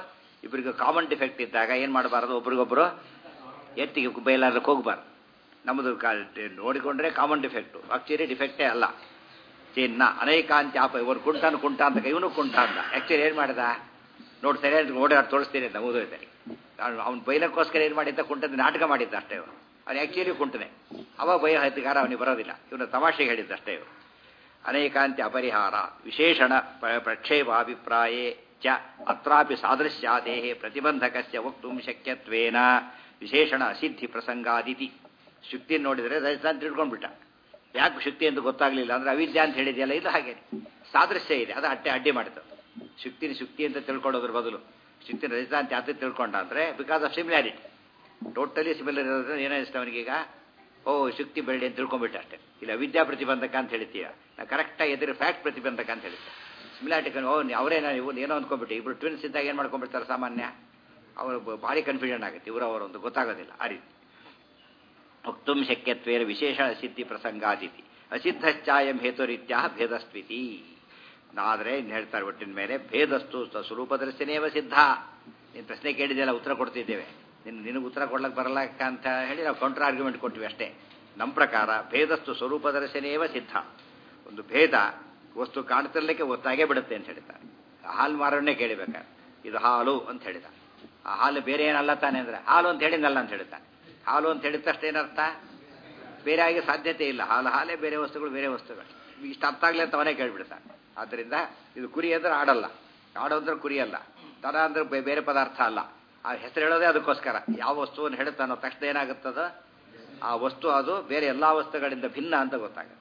Speaker 1: ಇಬ್ಬರಿಗೂ ಕಾಮನ್ ಡಿಫೆಕ್ಟ್ ಇದ್ದಾಗ ಏನು ಮಾಡಬಾರ್ದು ಒಬ್ರಿಗೊಬ್ರು ಎತ್ತಿಗೆ ಬಯಲಾರ್ದಕ್ಕೆ ಹೋಗ್ಬಾರ್ದು ನಮ್ಮದು ಕಾ ನೋಡಿಕೊಂಡ್ರೆ ಕಾಮನ್ ಡಿಫೆಕ್ಟು ಆಕ್ಚುಲಿ ಡಿಫೆಕ್ಟೇ ಅಲ್ಲ ಚಿನ್ನ ಅನೇಕಾಂತಿ ಆಪ ಇವರು ಕುಂಟ ಕುಂಟ ಅಂತ ಇವನು ಕುಂಟ ಅಂತ ಆ್ಯಕ್ಚುಲಿ ಏನು ಮಾಡಿದ ನೋಡಿ ಸರಿಯಾಗಿ ಓಡಾಡಿ ತೋರಿಸ್ತೀನಿ ಅಂತ ಓದೋಯ್ತಾರೆ ಅವ್ನು ಬೈಲಕ್ಕೋಸ್ಕರ ಏನು ಮಾಡಿದ್ದ ಕುಂಟದ ನಾಟಕ ಮಾಡಿದ್ದ ಅಷ್ಟೇ ಇವರು ಅವ್ನು ಆ್ಯಕ್ಚುಲಿ ಕುಂಟನೆ ಅವ ಬಯ ಹತ್ತಿಗಾರ ಅವನಿಗೆ ಬರೋದಿಲ್ಲ ಇವನು ತಮಾಷೆಗೆ ಹೇಳಿದ್ದ ಅಷ್ಟೇ ಇವರು ಅನೇಕಾಂತಿ ಅಪರಿಹಾರ ವಿಶೇಷಣ ಪ್ರಕ್ಷೇಪಾಭಿಪ್ರಾಯೇ ಚ ಅತ್ರಾಪಿ ಸಾದೃಶ್ಯಾದೇಹ ಪ್ರತಿಬಂಧಕಸ್ಯ ವಕ್ತು ಶಕ್ಯತ್ವೇನ ವಿಶೇಷಣ ಅಸಿದ್ಧಿ ಪ್ರಸಂಗಾದಿತಿ ಶುಕ್ತಿ ನೋಡಿದರೆ ರಜತ ಅಂತ ತಿಳ್ಕೊಂಡ್ಬಿಟ್ಟ ಯಾಕೆ ಶುಕ್ತಿ ಅಂತ ಗೊತ್ತಾಗ್ಲಿಲ್ಲ ಅಂದ್ರೆ ಅವಿದ್ಯೆ ಅಂತ ಹೇಳಿದೆಯಲ್ಲ ಇದು ಹಾಗೆ ಸಾದೃಶ್ಯ ಇದೆ ಅದು ಅಡ್ಡೆ ಅಡ್ಡಿ ಮಾಡಿತು ಶುಕ್ತಿನ ಶುಕ್ತಿ ಅಂತ ತಿಳ್ಕೊಳ್ಳೋದ್ರ ಬದಲು ಶುಕ್ತಿನ ರಜತ ಅಂತ ಯಾಕೆ ತಿಳ್ಕೊಂಡ ಅಂದ್ರೆ because of similarity totally similar ಇರೋದ್ರೆ ಏನಿಸ್ತು ಅವನಿಗೀಗ ಓ ಶುಕ್ತಿ ಬೆಳ್ಳಿ ಅಂತ ತಿಳ್ಕೊಂಡ್ಬಿಟ್ಟ ಅಷ್ಟೇ ಇಲ್ಲ ವಿದ್ಯಾ ಪ್ರತಿಬಂಧಕ ಅಂತ ಹೇಳ್ತೀಯ ನಾ ಕರೆಕ್ಟಾಗಿ ಎದುರು ಫ್ಯಾಕ್ಟ್ ಪ್ರತಿಬಂಧಕ ಅಂತ ಹೇಳ್ತೆ ಸಿಮಿಲಾರಿಟಿ ಓ ಅವರೇನೋ ಇವು ಏನೋ ಅಂದ್ಕೊಂಡ್ಬಿಟ್ಟು ಇಬ್ರು ಟ್ವಿನ್ಸ್ ಇದ್ದಾಗ ಏನು ಮಾಡ್ಕೊಂಡ್ಬಿಡ್ತಾರೆ ಸಾಮಾನ್ಯ ಅವರು ಭಾರಿ ಕನ್ಫ್ಯೂಷನ್ ಆಗುತ್ತೆ ಇವರು ಅವರೊಂದು ಗೊತ್ತಾಗೋದಿಲ್ಲ ಆ ರೀತಿ ವಕ್ತುಂ ಶಕ್ಯತ್ವೇನ ವಿಶೇಷ ಸಿದ್ಧಿ ಪ್ರಸಂಗಾದಿತಿ ಅಸಿದ್ಧಶ್ಚಾಯಂ ಹೇತುರೀತ್ಯ ಭೇದಸ್ವಿತಿ ಆದರೆ ಇನ್ನು ಹೇಳ್ತಾರೆ ಒಟ್ಟಿನ ಮೇಲೆ ಭೇದಸ್ತು ಸ್ವರೂಪದರ್ಶನೇವ ಸಿದ್ಧ ನೀನು ಪ್ರಶ್ನೆ ಕೇಳಿದೆಲ್ಲ ಉತ್ತರ ಕೊಡ್ತಿದ್ದೇವೆ ನಿನ್ನ ನಿನಗೆ ಉತ್ತರ ಕೊಡ್ಲಕ್ಕೆ ಬರಲಕ್ಕ ಅಂತ ಹೇಳಿ ನಾವು ಕೌಂಟರ್ ಆರ್ಗ್ಯುಮೆಂಟ್ ಕೊಟ್ಟಿವಿ ಅಷ್ಟೇ ನಮ್ಮ ಪ್ರಕಾರ ಭೇದಸ್ತು ಸ್ವರೂಪದರ್ಶನೇವ ಸಿದ್ಧ ಒಂದು ಭೇದ ವಸ್ತು ಕಾಣ್ತಿರ್ಲಿಕ್ಕೆ ಗೊತ್ತಾಗೇ ಬಿಡುತ್ತೆ ಅಂತ ಹೇಳ್ತಾರೆ ಹಾಲು ಮಾರನ್ನೇ ಕೇಳಿಬೇಕಾರೆ ಇದು ಹಾಲು ಅಂತ ಹೇಳಿದ ಆ ಹಾಲು ಬೇರೆ ಏನಲ್ಲ ತಾನೆ ಅಂದ್ರೆ ಹಾಲು ಅಂತ ಹೇಳಿದ್ನಲ್ಲ ಅಂತ ಹೇಳ್ತಾನೆ ಹಾಲು ಅಂತ ಹೇಳಿದ ತಕ್ಷಣ ಏನರ್ಥ ಬೇರೆ ಆಗಿ ಸಾಧ್ಯತೆ ಇಲ್ಲ ಹಾಲು ಹಾಲೇ ಬೇರೆ ವಸ್ತುಗಳು ಬೇರೆ ವಸ್ತುಗಳು ಇಷ್ಟು ಅರ್ಥ ಆಗಲಿ ಅಂತ ಅವನೇ ಕೇಳಿಬಿಡ್ತಾನೆ ಆದ್ದರಿಂದ ಇದು ಕುರಿ ಅಂದ್ರೆ ಆಡಲ್ಲ ಆಡೋ ಅಂದ್ರೆ ಕುರಿ ಅಲ್ಲ ದನ ಅಂದ್ರೆ ಬೇ- ಬೇರೆ ಪದಾರ್ಥ ಅಲ್ಲ ಆ ಹೆಸರು ಹೇಳೋದೇ ಅದಕ್ಕೋಸ್ಕರ ಯಾವ ವಸ್ತುವನ್ನು ಹೇಳುತ್ತಾನೋ ತಕ್ಷಣ ಏನಾಗುತ್ತದ ಆ ವಸ್ತು ಅದು ಬೇರೆ ಎಲ್ಲ ವಸ್ತುಗಳಿಂದ ಭಿನ್ನ ಅಂತ ಗೊತ್ತಾಗುತ್ತೆ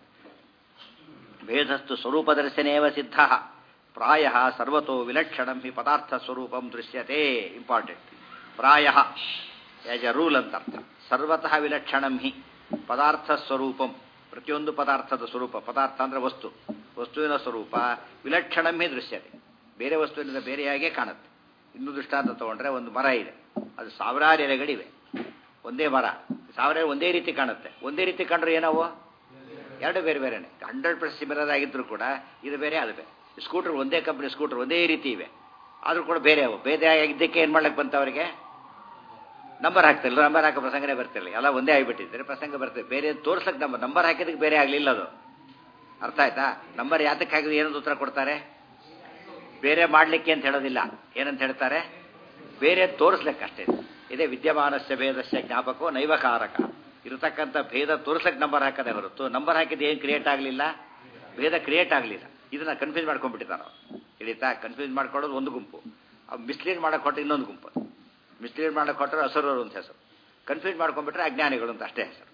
Speaker 1: ಭೇದಸ್ತು ಸ್ವರೂಪದರ್ಶನೇವ ಸಿದ್ಧ ಪ್ರಾಯ ಸರ್ವತೋ ವಿಲಕ್ಷಣಂ ಹಿ ಪದಾರ್ಥ ಸ್ವರೂಪಂ ದೃಶ್ಯತೆ ಇಂಪಾರ್ಟೆಂಟ್ ಪ್ರಾಯ ಆಸ್ ಎ ರೂಲ್ ಅಂತ ಅರ್ಥ ಸರ್ವತಃ ವಿಲಕ್ಷಣಂ ಹಿ ಪದಾರ್ಥ ಸ್ವರೂಪಂ ಪ್ರತಿಯೊಂದು ಪದಾರ್ಥದ ಸ್ವರೂಪ ಪದಾರ್ಥ ಅಂದ್ರೆ ವಸ್ತು ವಸ್ತುವಿನ ಸ್ವರೂಪ ವಿಲಕ್ಷಣಂ ಹಿ ದೃಶ್ಯತೆ ಬೇರೆ ವಸ್ತುವಿನಿಂದ ಬೇರೆಯಾಗೇ ಕಾಣುತ್ತೆ ಇನ್ನು ದೃಷ್ಟಾಂತ ತಗೊಂಡ್ರೆ ಒಂದು ಮರ ಇದೆ ಅದು ಸಾವಿರಾರು ಎಲೆಗಳಿವೆ ಒಂದೇ ಮರ ಸಾವಿರ ಒಂದೇ ರೀತಿ ಕಾಣುತ್ತೆ ಒಂದೇ ರೀತಿ ಕಂಡ್ರೆ ಏನವು ಎರಡು ಬೇರೆ ಬೇರೆನೆ ಹಂಡ್ರೆಡ್ ಪರ್ಸೆಂಟ್ ಸಿಮಿಲರ್ ಆಗಿದ್ರು ಕೂಡ ಇದು ಬೇರೆ ಅದು ಬೇರೆ ಸ್ಕೂಟರ್ ಒಂದೇ ಕಂಪ್ನಿ ಸ್ಕೂಟರ್ ಒಂದೇ ರೀತಿ ಇವೆ ಆದ್ರೂ ಕೂಡ ಬೇರೆ ಅವು ಬೇರೆ ಆಗಿದ್ದಕ್ಕೆ ಏನು ಮಾಡ್ಲಿಕ್ಕೆ ಬಂತ ಅವರಿಗೆ ನಂಬರ್ ಹಾಕ್ತಿಲ್ಲ ನಂಬರ್ ಹಾಕೋ ಪ್ರಸಂಗನೇ ಬರ್ತಿರಲಿಲ್ಲ ಎಲ್ಲ ಒಂದೇ ಆಗಿಬಿಟ್ಟಿದ್ದಾರೆ ಪ್ರಸಂಗ ಬರ್ತದೆ ಬೇರೆ ತೋರ್ಸಕ್ಕೆ ನಂಬರ್ ನಂಬರ್ ಹಾಕಿದಕ್ಕೆ ಬೇರೆ ಆಗಲಿಲ್ಲ ಅದು ಅರ್ಥ ಆಯ್ತಾ ನಂಬರ್ ಯಾತಕ್ಕೆ ಹಾಕಿದ್ರೆ ಏನಂತ ಉತ್ತರ ಕೊಡ್ತಾರೆ ಬೇರೆ ಮಾಡಲಿಕ್ಕೆ ಅಂತ ಹೇಳೋದಿಲ್ಲ ಏನಂತ ಹೇಳ್ತಾರೆ ಬೇರೆ ತೋರಿಸ್ಲಿಕ್ಕೆ ಅಷ್ಟೇ ಇದೇ ವಿದ್ಯಮಾನಸ್ಯ ಭೇದಸ್ಯ ಜ್ಞಾಪಕೋ ನೈವಕಾರಕ ಇರತಕ್ಕಂಥ ಭೇದ ತೋರ್ಸಕ್ಕೆ ನಂಬರ್ ಹಾಕದೆ ಹೊರತು ನಂಬರ್ ಹಾಕಿದ್ದು ಏನು ಕ್ರಿಯೇಟ್ ಆಗಲಿಲ್ಲ ಭೇದ ಕ್ರಿಯೇಟ್ ಆಗಲಿಲ್ಲ ಇದನ್ನ ಕನ್ಫ್ಯೂಸ್ ಮಾಡ್ಕೊಂಡ್ಬಿಟ್ಟಿದ್ದಾರೆ ಅವ್ರು ಹಿಡಿತಾ ಕನ್ಫ್ಯೂಸ್ ಮಾಡ್ಕೊಳ್ಳೋದು ಒಂದು ಗುಂಪು ಮಿಸ್ಲೀಡ್ ಮಾಡಕ್ಕೆ ಕೊಟ್ಟರೆ ಇನ್ನೊಂದು ಗುಂಪು ಮಿಸ್ಲೀಡ್ ಮಾಡಕ್ಕೆ ಕೊಟ್ಟರೆ ಅಸುರರು ಅಂತ ಹೆಸರು ಕನ್ಫ್ಯೂಸ್ ಮಾಡ್ಕೊಂಡ್ಬಿಟ್ರೆ ಅಜ್ಞಾನಿಗಳು ಅಂತ ಅಷ್ಟೇ ಹೆಸರು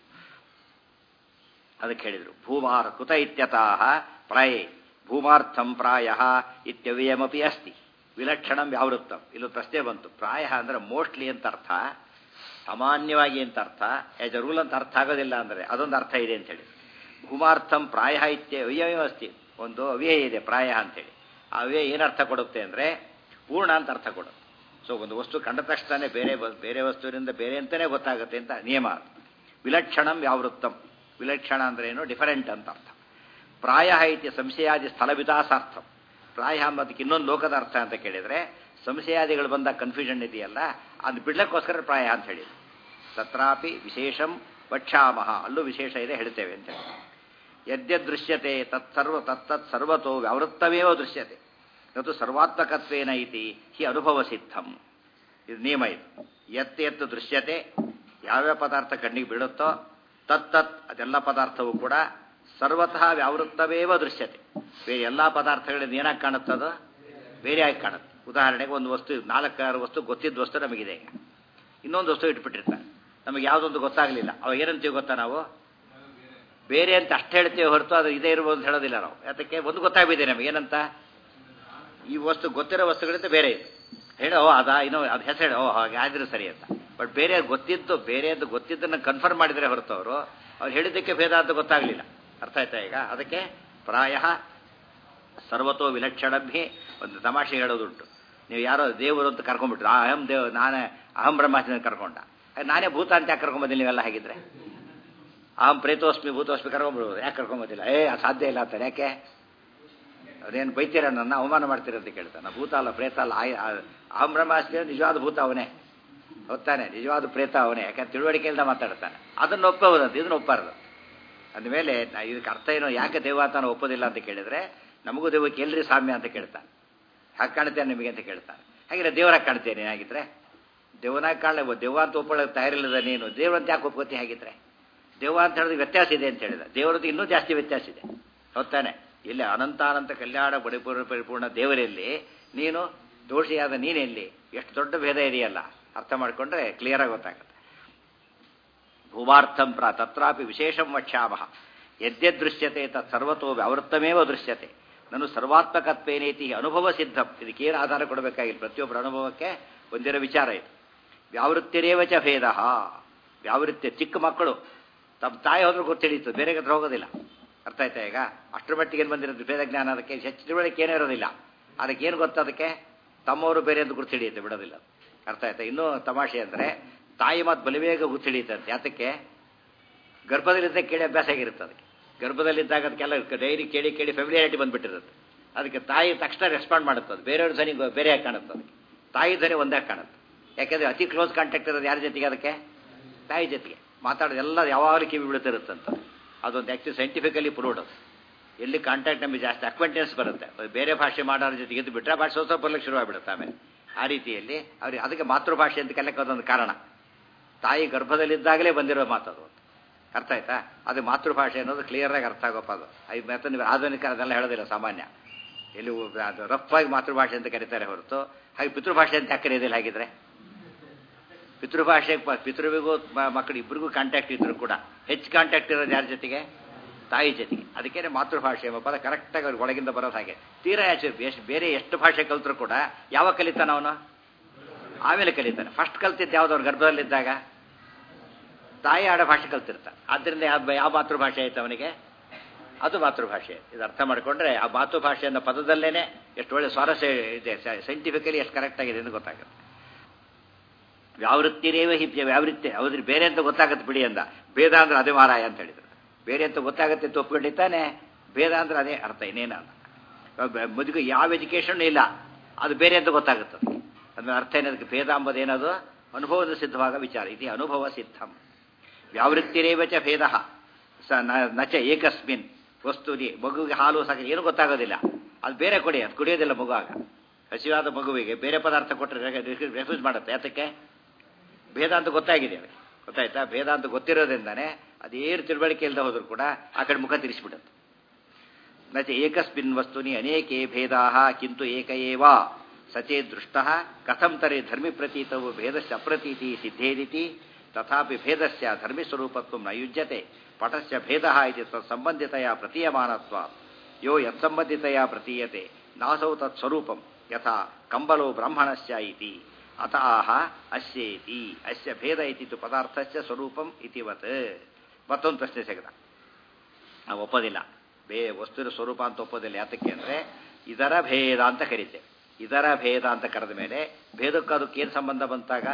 Speaker 1: ಅದಕ್ಕೆ ಹೇಳಿದರು ಭೂಮಾರ ಕುತ ಇತ್ಯತಃ ಪ್ರಾಯೇ ಭೂಮಾರ್ಥಂ ಪ್ರಾಯ ಇತ್ಯವ್ಯಯಮಪಿ ಅಸ್ತಿ ವಿಲಕ್ಷಣಂ ವ್ಯಾವೃತ್ತಂ ಇಲ್ಲೂ ಪ್ರಶ್ನೆ ಬಂತು ಪ್ರಾಯ ಅಂದ್ರೆ ಮೋಸ್ಟ್ಲಿ ಅಂತ ಅರ್ಥ ಸಾಮಾನ್ಯವಾಗಿ ಅಂತ ಅರ್ಥ ಆಸ್ ಎ ರೂಲ್ ಅಂತ ಅರ್ಥ ಆಗೋದಿಲ್ಲ ಅಂದರೆ ಅದೊಂದು ಅರ್ಥ ಇದೆ ಅಂತ ಹೇಳಿ ಭೂಮಾರ್ಥಂ ಪ್ರಾಯ ಇತ್ಯ ಅವ್ಯಯ ಅಸ್ತಿ ಒಂದು ಅವ್ಯಯ ಇದೆ ಪ್ರಾಯ ಅಂತೇಳಿ ಆ ಅವ್ಯಯ ಏನು ಅರ್ಥ ಕೊಡುತ್ತೆ ಅಂದರೆ ಪೂರ್ಣ ಅಂತ ಅರ್ಥ ಕೊಡುತ್ತೆ ಸೊ ಒಂದು ವಸ್ತು ಕಂಡ ತಕ್ಷಣ ಬೇರೆ ವ- ಬೇರೆ ವಸ್ತುವಿನಿಂದ ಬೇರೆ ಅಂತಲೇ ಗೊತ್ತಾಗುತ್ತೆ ಅಂತ ನಿಯಮ ಅದು ವಿಲಕ್ಷಣಂ ವ್ಯಾವೃತ್ತಂ ವಿಲಕ್ಷಣ ಅಂದ್ರೆ ಏನು ಡಿಫರೆಂಟ್ ಅಂತ ಅರ್ಥ ಪ್ರಾಯ ಇತ್ಯ ಸಂಶಯಾದಿ ಸ್ಥಳ ವಿಕಾಸಾರ್ಥಂ ಪ್ರಾಯ ಅದಕ್ಕೆ ಇನ್ನೊಂದು ಲೋಕದ ಅರ್ಥ ಅಂತ ಕೇಳಿದರೆ ಸಂಶಯಾದಿಗಳು ಬಂದ ಕನ್ಫ್ಯೂಷನ್ ಇದೆಯಲ್ಲ ಅದು ಬಿಡ್ಲಕ್ಕೋಸ್ಕರ ಪ್ರಾಯ ಅಂತ ಹೇಳಿ ತತ್ರಾಪಿ ವಿಶೇಷಂ ವಕ್ಷಾಮಹ ಅಲ್ಲೂ ವಿಶೇಷ ಇದೆ ಹೇಳ್ತೇವೆ ಅಂತ ಹೇಳಿ ಯದ್ಯದ್ ದೃಶ್ಯತೆ ತತ್ಸರ್ವ ತತ್ತತ್ ಸರ್ವತೋ ವ್ಯಾವೃತ್ತವೇವ ದೃಶ್ಯತೆ ಮತ್ತು ಸರ್ವಾತ್ಮಕತ್ವೇನ ಇತಿ ಹಿ ಅನುಭವ ಸಿದ್ಧಂ ಇದು ನಿಯಮ ಇದು ಎತ್ತ ಎತ್ತು ದೃಶ್ಯತೆ ಯಾವ್ಯಾವ ಪದಾರ್ಥ ಕಣ್ಣಿಗೆ ಬೀಳುತ್ತೋ ತತ್ತತ್ ಅದೆಲ್ಲ ಪದಾರ್ಥವೂ ಕೂಡ ಸರ್ವತಃ ವ್ಯಾವೃತ್ತವೇವ ದೃಶ್ಯತೆ ಬೇರೆ ಎಲ್ಲ ಪದಾರ್ಥಗಳಿಂದ ಏನಾಗಿ ಕಾಣುತ್ತದೋ ಬೇರೆಯಾಗಿ ಕಾಣುತ್ತೆ ಉದಾಹರಣೆಗೆ ಒಂದು ವಸ್ತು ನಾಲ್ಕಾರು ವಸ್ತು ಗೊತ್ತಿದ್ದ ವಸ್ತು ನಮಗಿದೆ ಈಗ ಇನ್ನೊಂದು ವಸ್ತು ಇಟ್ಬಿಟ್ಟಿರ್ತಾರೆ ನಮಗೆ ಯಾವುದೊಂದು ಗೊತ್ತಾಗಲಿಲ್ಲ ಅವಾಗ ಏನಂತೀವಿ ಗೊತ್ತಾ ನಾವು ಬೇರೆ ಅಂತ ಅಷ್ಟು ಹೇಳ್ತೇವೆ ಹೊರತು ಅದು ಇದೇ ಇರ್ಬೋದು ಅಂತ ಹೇಳೋದಿಲ್ಲ ನಾವು ಯಾತಕ್ಕೆ ಒಂದು ಗೊತ್ತಾಗ್ಬಿದೆ ನಮಗೆ ಏನಂತ ಈ ವಸ್ತು ಗೊತ್ತಿರೋ ವಸ್ತುಗಳಿಂದ ಬೇರೆ ಇದೆ ಹೇಳೋ ಅದಾ ಇನ್ನೋ ಅದು ಹೆಸರು ಹೇಳೋ ಹಾಗೆ ಆದ್ರೆ ಸರಿ ಅಂತ ಬಟ್ ಬೇರೆ ಗೊತ್ತಿದ್ದು ಬೇರೆ ಅಂತ ಗೊತ್ತಿದ್ದನ್ನು ಕನ್ಫರ್ಮ್ ಮಾಡಿದರೆ ಹೊರತು ಅವರು ಅವ್ರು ಹೇಳಿದ್ದಕ್ಕೆ ಭೇದ ಅಂತ ಗೊತ್ತಾಗಲಿಲ್ಲ ಅರ್ಥ ಆಯ್ತಾ ಈಗ ಅದಕ್ಕೆ ಪ್ರಾಯ ಸರ್ವತೋ ವಿಲಕ್ಷಣಭ್ಯೆ ಒಂದು ತಮಾಷೆ ಹೇಳೋದುಂಟು ನೀವು ಯಾರೋ ದೇವರು ಅಂತ ಕರ್ಕೊಂಡ್ಬಿಟ್ರು ಆ ಅಹಂ ದೇವ್ ನಾನೇ ಅಹಂ ಬ್ರಹ್ಮಾಸ್ಮಿ ಅಂತ ಕರ್ಕೊಂಡ ಅಹ್, ನಾನೇ ಭೂತ ಅಂತ ಯಾಕೆ ಕರ್ಕೊಂಬಂದಿಲ್ಲ ನೀವೆಲ್ಲ ಹಾಗಿದ್ರೆ ಅಹಂ ಪ್ರೇತೋಸ್ಮಿ ಭೂತೋಸ್ಮಿ ಕರ್ಕೊಂಡ್ಬಿಡ್ಬೋದು ಯಾಕೆ ಕರ್ಕೊಂಬಂದಿಲ್ಲ ಏ ಅದು ಸಾಧ್ಯ ಇಲ್ಲ ಅಂತಾರೆ ಯಾಕೆ ಅದೇನು ಬೈತೀರ ನನ್ನ ಅವಮಾನ ಮಾಡ್ತೀರ ಅಂತ ಕೇಳ್ತಾನೆ ಭೂತ ಅಲ್ಲ ಪ್ರೇತ ಅಲ್ಲ ಆಯ್ ಅಹಂ ಬ್ರಹ್ಮಾಸ್ಮಿ ನಿಜವಾದ ಭೂತ ಅವನೇ ಹೊತ್ತಾನೆ ನಿಜವಾದ ಪ್ರೇತ ಅವನೇ ಯಾಕಂದ್ರೆ ತಿಳುವಳಿಕೆಯಿಂದ ಮಾತಾಡ್ತಾನೆ ಅದನ್ನು ಒಪ್ಪಬಹುದಂತ ಇದನ್ನು ಒಪ್ಪಾರದು ಅಂದಮೇಲೆ ಇದಕ್ಕೆ ಅರ್ಥ ಏನೋ ಯಾಕೆ ದೇವಾತನ ಒಪ್ಪೋದಿಲ್ಲ ಅಂತ ಕೇಳಿದ್ರೆ ನಮಗೂ ದೇವಕ್ಕೆ ಎಲ್ರಿ ಸಾಮ್ಯ ಅಂತ ಕೇಳ್ತಾನೆ ಹಾಗೆ ಕಾಣ್ತೇನೆ ನಿಮಗೆ ಅಂತ ಕೇಳ್ತಾನೆ ಹಾಗಿದ್ರೆ ದೇವರಾಗಿ ಕಾಣ್ತೇನೆ ಹಾಗಿದ್ರೆ ದೇವನಾಗಿ ಕಾಣಲೆ ದೇವ ಅಂತ ಒಪ್ಪಳಕ್ಕೆ ತಯಾರಿಲ್ಲದ ನೀನು ದೇವರಂತ ಯಾಕೆ ಒಪ್ಕೋತಿ ಹಾಗಿದ್ರೆ ದೇವ ಅಂತ ಹೇಳಿದ್ರೆ ವ್ಯತ್ಯಾಸ ಇದೆ ಅಂತ ಹೇಳಿದ ದೇವರದ್ದು ಇನ್ನೂ ಜಾಸ್ತಿ ವ್ಯತ್ಯಾಸ ಇದೆ ಹೊತ್ತಾನೆ ಇಲ್ಲಿ ಅನಂತಾನಂತ ಕಲ್ಯಾಣ ಪರಿಪೂರ್ಣ ಪರಿಪೂರ್ಣ ದೇವರಲ್ಲಿ ನೀನು ದೋಷಿಯಾದ ನೀನೆಲ್ಲಿ ಎಷ್ಟು ದೊಡ್ಡ ಭೇದ ಇದೆಯಲ್ಲ ಅರ್ಥ ಮಾಡಿಕೊಂಡ್ರೆ ಕ್ಲಿಯರ್ ಆಗಿ ಗೊತ್ತಾಗುತ್ತೆ ಭೂಮಾರ್ಥಂ ಪ್ರ ತತ್ರಾಪಿ ವಿಶೇಷಂ ವಕ್ಷ್ಯಾಮಃ ಯದ್ಯದೃಶ್ಯತೆ ತತ್ ಸರ್ವತೋ ವ್ಯಾವೃತ್ತಮೇವ ದೃಶ್ಯತೆ ನಾನು ಸರ್ವಾತ್ಮಕತ್ವೇನೇತಿ ಅನುಭವ ಸಿದ್ಧಂ ಇದಕ್ಕೇನು ಆಧಾರ ಕೊಡಬೇಕಾಗಿಲ್ಲ ಪ್ರತಿಯೊಬ್ಬರ ಅನುಭವಕ್ಕೆ ಒಂದಿರೋ ವಿಚಾರ ಇದು ವ್ಯಾವೃತ್ತಿರೇವ ಚ ಭೇದ ವ್ಯಾವೃತ್ತಿ ಚಿಕ್ಕ ಮಕ್ಕಳು ತಮ್ಮ ತಾಯಿ ಹೋದ್ರೂ ಗೊತ್ತಿಡೀತು ಬೇರೆ ಹತ್ರ ಹೋಗೋದಿಲ್ಲ ಅರ್ಥ ಆಯ್ತಾ ಈಗ ಅಷ್ಟರ ಮಟ್ಟಿಗೆ ಏನು ಬಂದಿರೋದು ಭೇದ ಜ್ಞಾನ ಅದಕ್ಕೆ ಹೆಚ್ಚು ತಿಳುವಳಿಕೆ ಏನೂ ಇರೋದಿಲ್ಲ ಅದಕ್ಕೆ ಏನು ಗೊತ್ತು ಅದಕ್ಕೆ ತಮ್ಮವರು ಬೇರೆ ಅಂತ ಗುರ್ತಿಡಿಯುತ್ತೆ ಬಿಡೋದಿಲ್ಲ ಅರ್ಥ ಆಯ್ತಾ ಇನ್ನೂ ತಮಾಷೆ ಅಂದರೆ ತಾಯಿ ಮಾತು ಬಲಿವೇಗ ಗುರ್ತಿಡಿಯುತ್ತಂತೆ ಯಾತಕ್ಕೆ ಗರ್ಭದಲ್ಲಿದ್ದಾಗ ಕೇಳಿ ಅಭ್ಯಾಸ ಆಗಿರುತ್ತೆ ಅದಕ್ಕೆ ಗರ್ಭದಲ್ಲಿದ್ದಾಗ ಅದಕ್ಕೆಲ್ಲ ಡೈರಿ ಕೇಳಿ ಕೇಳಿ ಫೆಮಿಲಿಯಾರಿಟಿ ಬಂದ್ಬಿಟ್ಟಿರುತ್ತೆ ಅದಕ್ಕೆ ತಾಯಿ ತಕ್ಷಣ ರೆಸ್ಪಾಂಡ್ ಮಾಡುತ್ತೆ ಅದು ಬೇರೆಯವ್ರ ಧ್ವನಿ ಬೇರೆಯಾಗಿ ಕಾಣುತ್ತೆ ಅದಕ್ಕೆ ತಾಯಿ ಧ್ವನಿ ಒಂದಾಗಿ ಕಾಣುತ್ತೆ ಯಾಕೆಂದರೆ ಅತಿ ಕ್ಲೋಸ್ ಕಾಂಟ್ಯಾಕ್ಟ್ ಇರೋದು ಯಾರ ಜೊತೆಗೆ ಅದಕ್ಕೆ ತಾಯಿ ಜೊತೆಗೆ ಮಾತಾಡೋದು ಎಲ್ಲ ಯಾವಾಗಲೂ ಕಿವಿ ಬೀಳ್ತಿರುತ್ತಂತ ಅದೊಂದು ಆ್ಯಕ್ಚುಲಿ ಸೈಂಟಿಫಿಕಲಿ ಪ್ರೂವ್ಡ್ ಅದು ಎಲ್ಲಿ ಕಾಂಟ್ಯಾಕ್ಟ್ ನಮಗೆ ಜಾಸ್ತಿ ಅಕ್ವೆಂಟೆನ್ಸ್ ಬರುತ್ತೆ ಬೇರೆ ಭಾಷೆ ಮಾಡೋರ ಜೊತೆಗೆ ಇದ್ದು ಬಿಟ್ಟರೆ ಭಾಷೆ ಸ್ವಲ್ಪ ಬರ್ಲಿಕ್ಕೆ ಶುರುವಾಗ್ಬಿಡುತ್ತೆ ಆಮೇಲೆ ಆ ರೀತಿಯಲ್ಲಿ ಅವ್ರಿಗೆ ಅದಕ್ಕೆ ಮಾತೃಭಾಷೆ ಅಂತ ಕಲಿಯಕ್ಕೆ ಅದೊಂದು ಕಾರಣ ತಾಯಿ ಗರ್ಭದಲ್ಲಿದ್ದಾಗಲೇ ಬಂದಿರೋ ಮಾತದು ಅರ್ಥ ಆಯ್ತಾ ಅದು ಮಾತೃಭಾಷೆ ಅನ್ನೋದು ಕ್ಲಿಯರ್ ಆಗಿ ಅರ್ಥ ಆಗೋಪ್ಪ ಅದು ಐದು ಮತ್ತೆ ನೀವು ಆಧುನಿಕ ಅದೆಲ್ಲ ಹೇಳೋದಿಲ್ಲ ಸಾಮಾನ್ಯ ಎಲ್ಲಿ ಅದು ರಫ್ ಆಗಿ ಮಾತೃಭಾಷೆ ಅಂತ ಕರೀತಾರೆ ಹೊರತು ಹಾಗೆ ಪಿತೃಭಾಷೆ ಅಂತ ಯಾಕೆ ಕರೆಯೋದಿಲ್ಲ ಹಾಗಿದ್ರೆ ಪಿತೃಭಾಷೆ ಪಿತೃವಿಗೂ ಮಕ್ಕಳು ಇಬ್ಬರಿಗೂ ಕಾಂಟ್ಯಾಕ್ಟ್ ಇದ್ರು ಕೂಡ ಹೆಚ್ಚು ಕಾಂಟ್ಯಾಕ್ಟ್ ಇರೋದು ಯಾರ ಜೊತೆಗೆ ತಾಯಿ ಜೊತೆಗೆ ಅದಕ್ಕೇನೆ ಮಾತೃಭಾಷೆ ಎಂಬ ಪದ ಕರೆಕ್ಟಾಗಿ ಅವ್ರಿಗೆ ಒಳಗಿಂದ ಬರೋದು ಹಾಗೆ ತೀರಾ ಎಷ್ಟು ಬೇರೆ ಎಷ್ಟು ಭಾಷೆ ಕಲ್ತರೂ ಕೂಡ ಯಾವಾಗ ಕಲಿತಾನ ಅವನು ಆಮೇಲೆ ಕಲಿತಾನೆ ಫಸ್ಟ್ ಕಲ್ತಿದ್ದು ಯಾವ್ದು ಅವ್ರ ಗರ್ಭದಲ್ಲಿದ್ದಾಗ ತಾಯಿ ಆಡೋ ಭಾಷೆ ಕಲ್ತಿರ್ತಾನೆ ಆದ್ದರಿಂದ ಯಾವ ಯಾವ ಮಾತೃಭಾಷೆ ಆಯ್ತು ಅವನಿಗೆ ಅದು ಮಾತೃಭಾಷೆ ಇದು ಅರ್ಥ ಮಾಡಿಕೊಂಡ್ರೆ ಆ ಮಾತೃಭಾಷೆ ಅನ್ನೋ ಪದದಲ್ಲೇನೆ ಎಷ್ಟು ಒಳ್ಳೆ ಸ್ವಾರಸ್ಯ ಇದೆ ಸೈಂಟಿಫಿಕಲಿ ಎಷ್ಟು ಕರೆಕ್ಟ್ ಆಗಿದೆ ಅಂತ ಗೊತ್ತಾಗುತ್ತೆ ವ್ಯಾವೃತ್ತಿರೇವ ಹಿಪ್ಯ ವ್ಯಾವೃತ್ತಿ ಹೌದ್ರಿ ಬೇರೆ ಅಂತ ಗೊತ್ತಾಗತ್ತೆ ಬಿಡಿ ಅಂದ ಭೇದ ಅಂದ್ರೆ ಅದೇ ಮಾರಾಯ ಅಂತ ಹೇಳಿದ್ರು ಬೇರೆ ಅಂತ ಗೊತ್ತಾಗುತ್ತೆ ಅಂತ ಒಪ್ಕೊಂಡಿದ್ದಾನೆ ಭೇದ ಅಂದ್ರೆ ಅದೇ ಅರ್ಥ ಇನ್ನೇನ ಮುದುಕು ಯಾವ ಎಜುಕೇಶನ್ ಇಲ್ಲ ಅದು ಬೇರೆ ಅಂತ ಗೊತ್ತಾಗುತ್ತೆ ಅದ್ರ ಅರ್ಥ ಏನದಕ್ಕೆ ಭೇದ ಅಂಬದು ಏನದು ಅನುಭವದ ಸಿದ್ಧವಾಗ ವಿಚಾರ ಇದು ಅನುಭವ ಸಿದ್ಧಂ ವ್ಯಾವೃತ್ತಿರೇವ ಚ ಭೇದ ಸ ನಚ ಏಕಸ್ಮಿನ್ ವಸ್ತುನಿ ಮಗುವಿಗೆ ಹಾಲು ಸಾಕ ಏನು ಗೊತ್ತಾಗೋದಿಲ್ಲ ಅದು ಬೇರೆ ಕೊಡಿ ಅದು ಕುಡಿಯೋದಿಲ್ಲ ಮಗು ಆಗ ಹಸಿವಾದ ಮಗುವಿಗೆ ಬೇರೆ ಪದಾರ್ಥ ಕೊಟ್ಟರೆ ರೆಫ್ಯೂಸ್ ಮಾಡುತ್ತೆ ಯಾತಕ್ಕೆ ಭೇದ ಅಂತ ಗೊತ್ತಾಗಿದೆ ಅವರಿಗೆ ಗೊತ್ತಾಯ್ತಾ ಭೇದ ಅಂತ ಗೊತ್ತಿರೋದ್ರಿಂದಾನೆ ಅದೇನು ತಿಳುವಳಿಕೆ ಇಲ್ಲದೆ ಹೋದ್ರು ಕೂಡ ಆ ಕಡೆ ಮುಖ ತಿರ್ಸಿಬಿಡುತ್ತೆ ನಚ ಏಕಸ್ಮಿನ್ ವಸ್ತುನಿ ಅನೇಕೆ ಭೇದಾ ಕಿಂತು ಏಕ ಏವ ಸಚೇ ದೃಷ್ಟ ಕಥಂ ತರೆ ಧರ್ಮಿ ಪ್ರತೀತವು ಭೇದಸ್ಯ ಅಪ್ರತೀತಿ ಸಿದ್ಧೇರಿತಿ ತಥಾಪಿ ಭೇದಸ್ಯ ಧರ್ಮಿಸ್ವರೂಪತ್ವ ನ ಯುಜ್ಯತೆ ಪಟಸ್ಯ ಭೇದ ಇತಿ ತತ್ಸಂಬಂಧಿತೆಯ ಪ್ರತೀಯಮಾನತ್ವ ಯೋ ಯತ್ಸಂಬಂಧಿತೆಯ ಪ್ರತೀಯತೆ ನಾಸೌ ತತ್ಸ್ವರೂಪಂ ಯಥಾ ಕಂಬಲೋ ಬ್ರಾಹ್ಮಣಸ್ಯ ಇತಿ ಅತಃ ಅಸ್ಯೇತಿ ಅಸ್ಯ ಭೇದ ಇತಿ ತು ಪದಾರ್ಥಸ್ಯ ಸ್ವರೂಪಂ ಇತಿವತ್ ಮತ್ತೊಂದು ಪ್ರಶ್ನೆ ಸಿಗದ ನಾವು ಒಪ್ಪೋದಿಲ್ಲ ಬೇ ವಸ್ತುವಿನ ಸ್ವರೂಪ ಅಂತ ಒಪ್ಪೋದಿಲ್ಲ ಯಾತಕ್ಕೆ ಅಂದರೆ ಇದರ ಭೇದ ಅಂತ ಕರಿತೇವೆ ಇದರ ಭೇದ ಅಂತ ಕರೆದ ಮೇಲೆ ಭೇದಕ್ಕೆ ಅದಕ್ಕೆ ಏನು ಸಂಬಂಧ ಬಂತಾಗ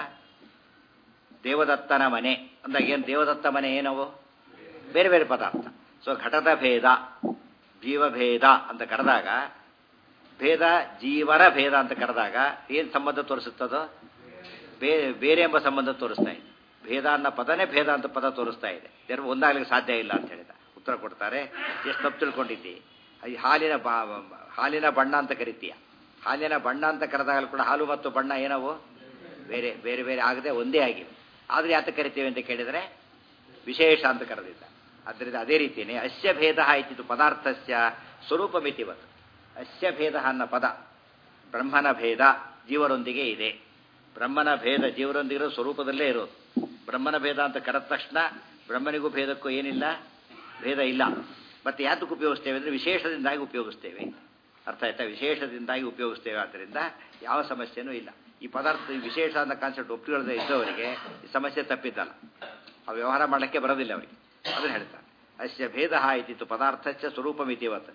Speaker 1: ದೇವದತ್ತನ ಮನೆ ಅಂದಾಗ ಏನು ದೇವದತ್ತ ಮನೆ ಏನವು ಬೇರೆ ಬೇರೆ ಪದಾರ್ಥ ಸೊ ಘಟದ ಭೇದ ಜೀವಭೇದ ಅಂತ ಕರೆದಾಗ ಭೇದ ಜೀವರ ಭೇದ ಅಂತ ಕರೆದಾಗ ಏನು ಸಂಬಂಧ ತೋರಿಸುತ್ತದೋ ಬೇರೆ ಎಂಬ ಸಂಬಂಧ ತೋರಿಸ್ತಾ ಇದೆ ಭೇದ ಅನ್ನೋ ಪದನೇ ಭೇದ ಅಂತ ಪದ ತೋರಿಸ್ತಾ ಇದೆ ಬೇರೆ ಒಂದಾಗ್ಲಿಕ್ಕೆ ಸಾಧ್ಯ ಇಲ್ಲ ಅಂತ ಹೇಳಿದ ಉತ್ತರ ಕೊಡ್ತಾರೆ ಎಷ್ಟು ತಪ್ಪು ತಿಳ್ಕೊಂಡಿದ್ದಿ ಈ ಹಾಲಿನ ಹಾಲಿನ ಬಣ್ಣ ಅಂತ ಕರಿತೀಯ ಹಾಲಿನ ಬಣ್ಣ ಅಂತ ಕರೆದಾಗಲೂ ಕೂಡ ಹಾಲು ಮತ್ತು ಬಣ್ಣ ಏನವು ಬೇರೆ ಬೇರೆ ಬೇರೆ ಆಗದೆ ಒಂದೇ ಆಗಿವೆ ಆದರೆ ಯಾತ ಕರಿತೀವಿ ಅಂತ ಕೇಳಿದರೆ ವಿಶೇಷ ಅಂತ ಕರೆದಿದ್ದ ಅದರಿಂದ ಅದೇ ರೀತಿಯೇ ಅಸ್ಯ ಭೇದ ಇತ್ತಿದ್ದು ಪದಾರ್ಥಸ್ಯ ಸ್ವರೂಪಮಿತಿವತ್ತು ಅಸ್ಯ ಭೇದ ಅನ್ನೋ ಪದ ಬ್ರಹ್ಮನ ಭೇದ ಜೀವರೊಂದಿಗೆ ಇದೆ ಬ್ರಹ್ಮನ ಭೇದ ಜೀವರೊಂದಿಗಿರೋ ಸ್ವರೂಪದಲ್ಲೇ ಇರೋದು ಬ್ರಹ್ಮನ ಭೇದ ಅಂತ ಕರೆದ ತಕ್ಷಣ ಬ್ರಹ್ಮನಿಗೂ ಭೇದಕ್ಕೂ ಏನಿಲ್ಲ ಭೇದ ಇಲ್ಲ ಮತ್ತೆ ಯಾತಕ್ಕೆ ಉಪಯೋಗಿಸ್ತೇವೆ ಅಂದರೆ ವಿಶೇಷದಿಂದಾಗಿ ಉಪಯೋಗಿಸ್ತೇವೆ ಅರ್ಥ ಆಯ್ತಾ ವಿಶೇಷದಿಂದಾಗಿ ಉಪಯೋಗಿಸ್ತೇವೆ ಆದ್ದರಿಂದ ಯಾವ ಸಮಸ್ಯೆನೂ ಇಲ್ಲ ಈ ಪದಾರ್ಥ ವಿಶೇಷ ಅನ್ನೋ ಕಾನ್ಸೆಪ್ಟ್ ಒಪ್ಪಿಕೊಳ್ಳದೆ ಇದ್ದವರಿಗೆ ಈ ಸಮಸ್ಯೆ ತಪ್ಪಿದ್ದಲ್ಲ ಆ ವ್ಯವಹಾರ ಮಾಡಲಿಕ್ಕೆ ಬರೋದಿಲ್ಲ ಅವರಿಗೆ ಅದನ್ನು ಹೇಳ್ತಾರೆ ಅಸ್ಯ ಭೇದ ಇತಿತ್ತು ಪದಾರ್ಥಸ್ಯ ಸ್ವರೂಪಮಿತಿವತ್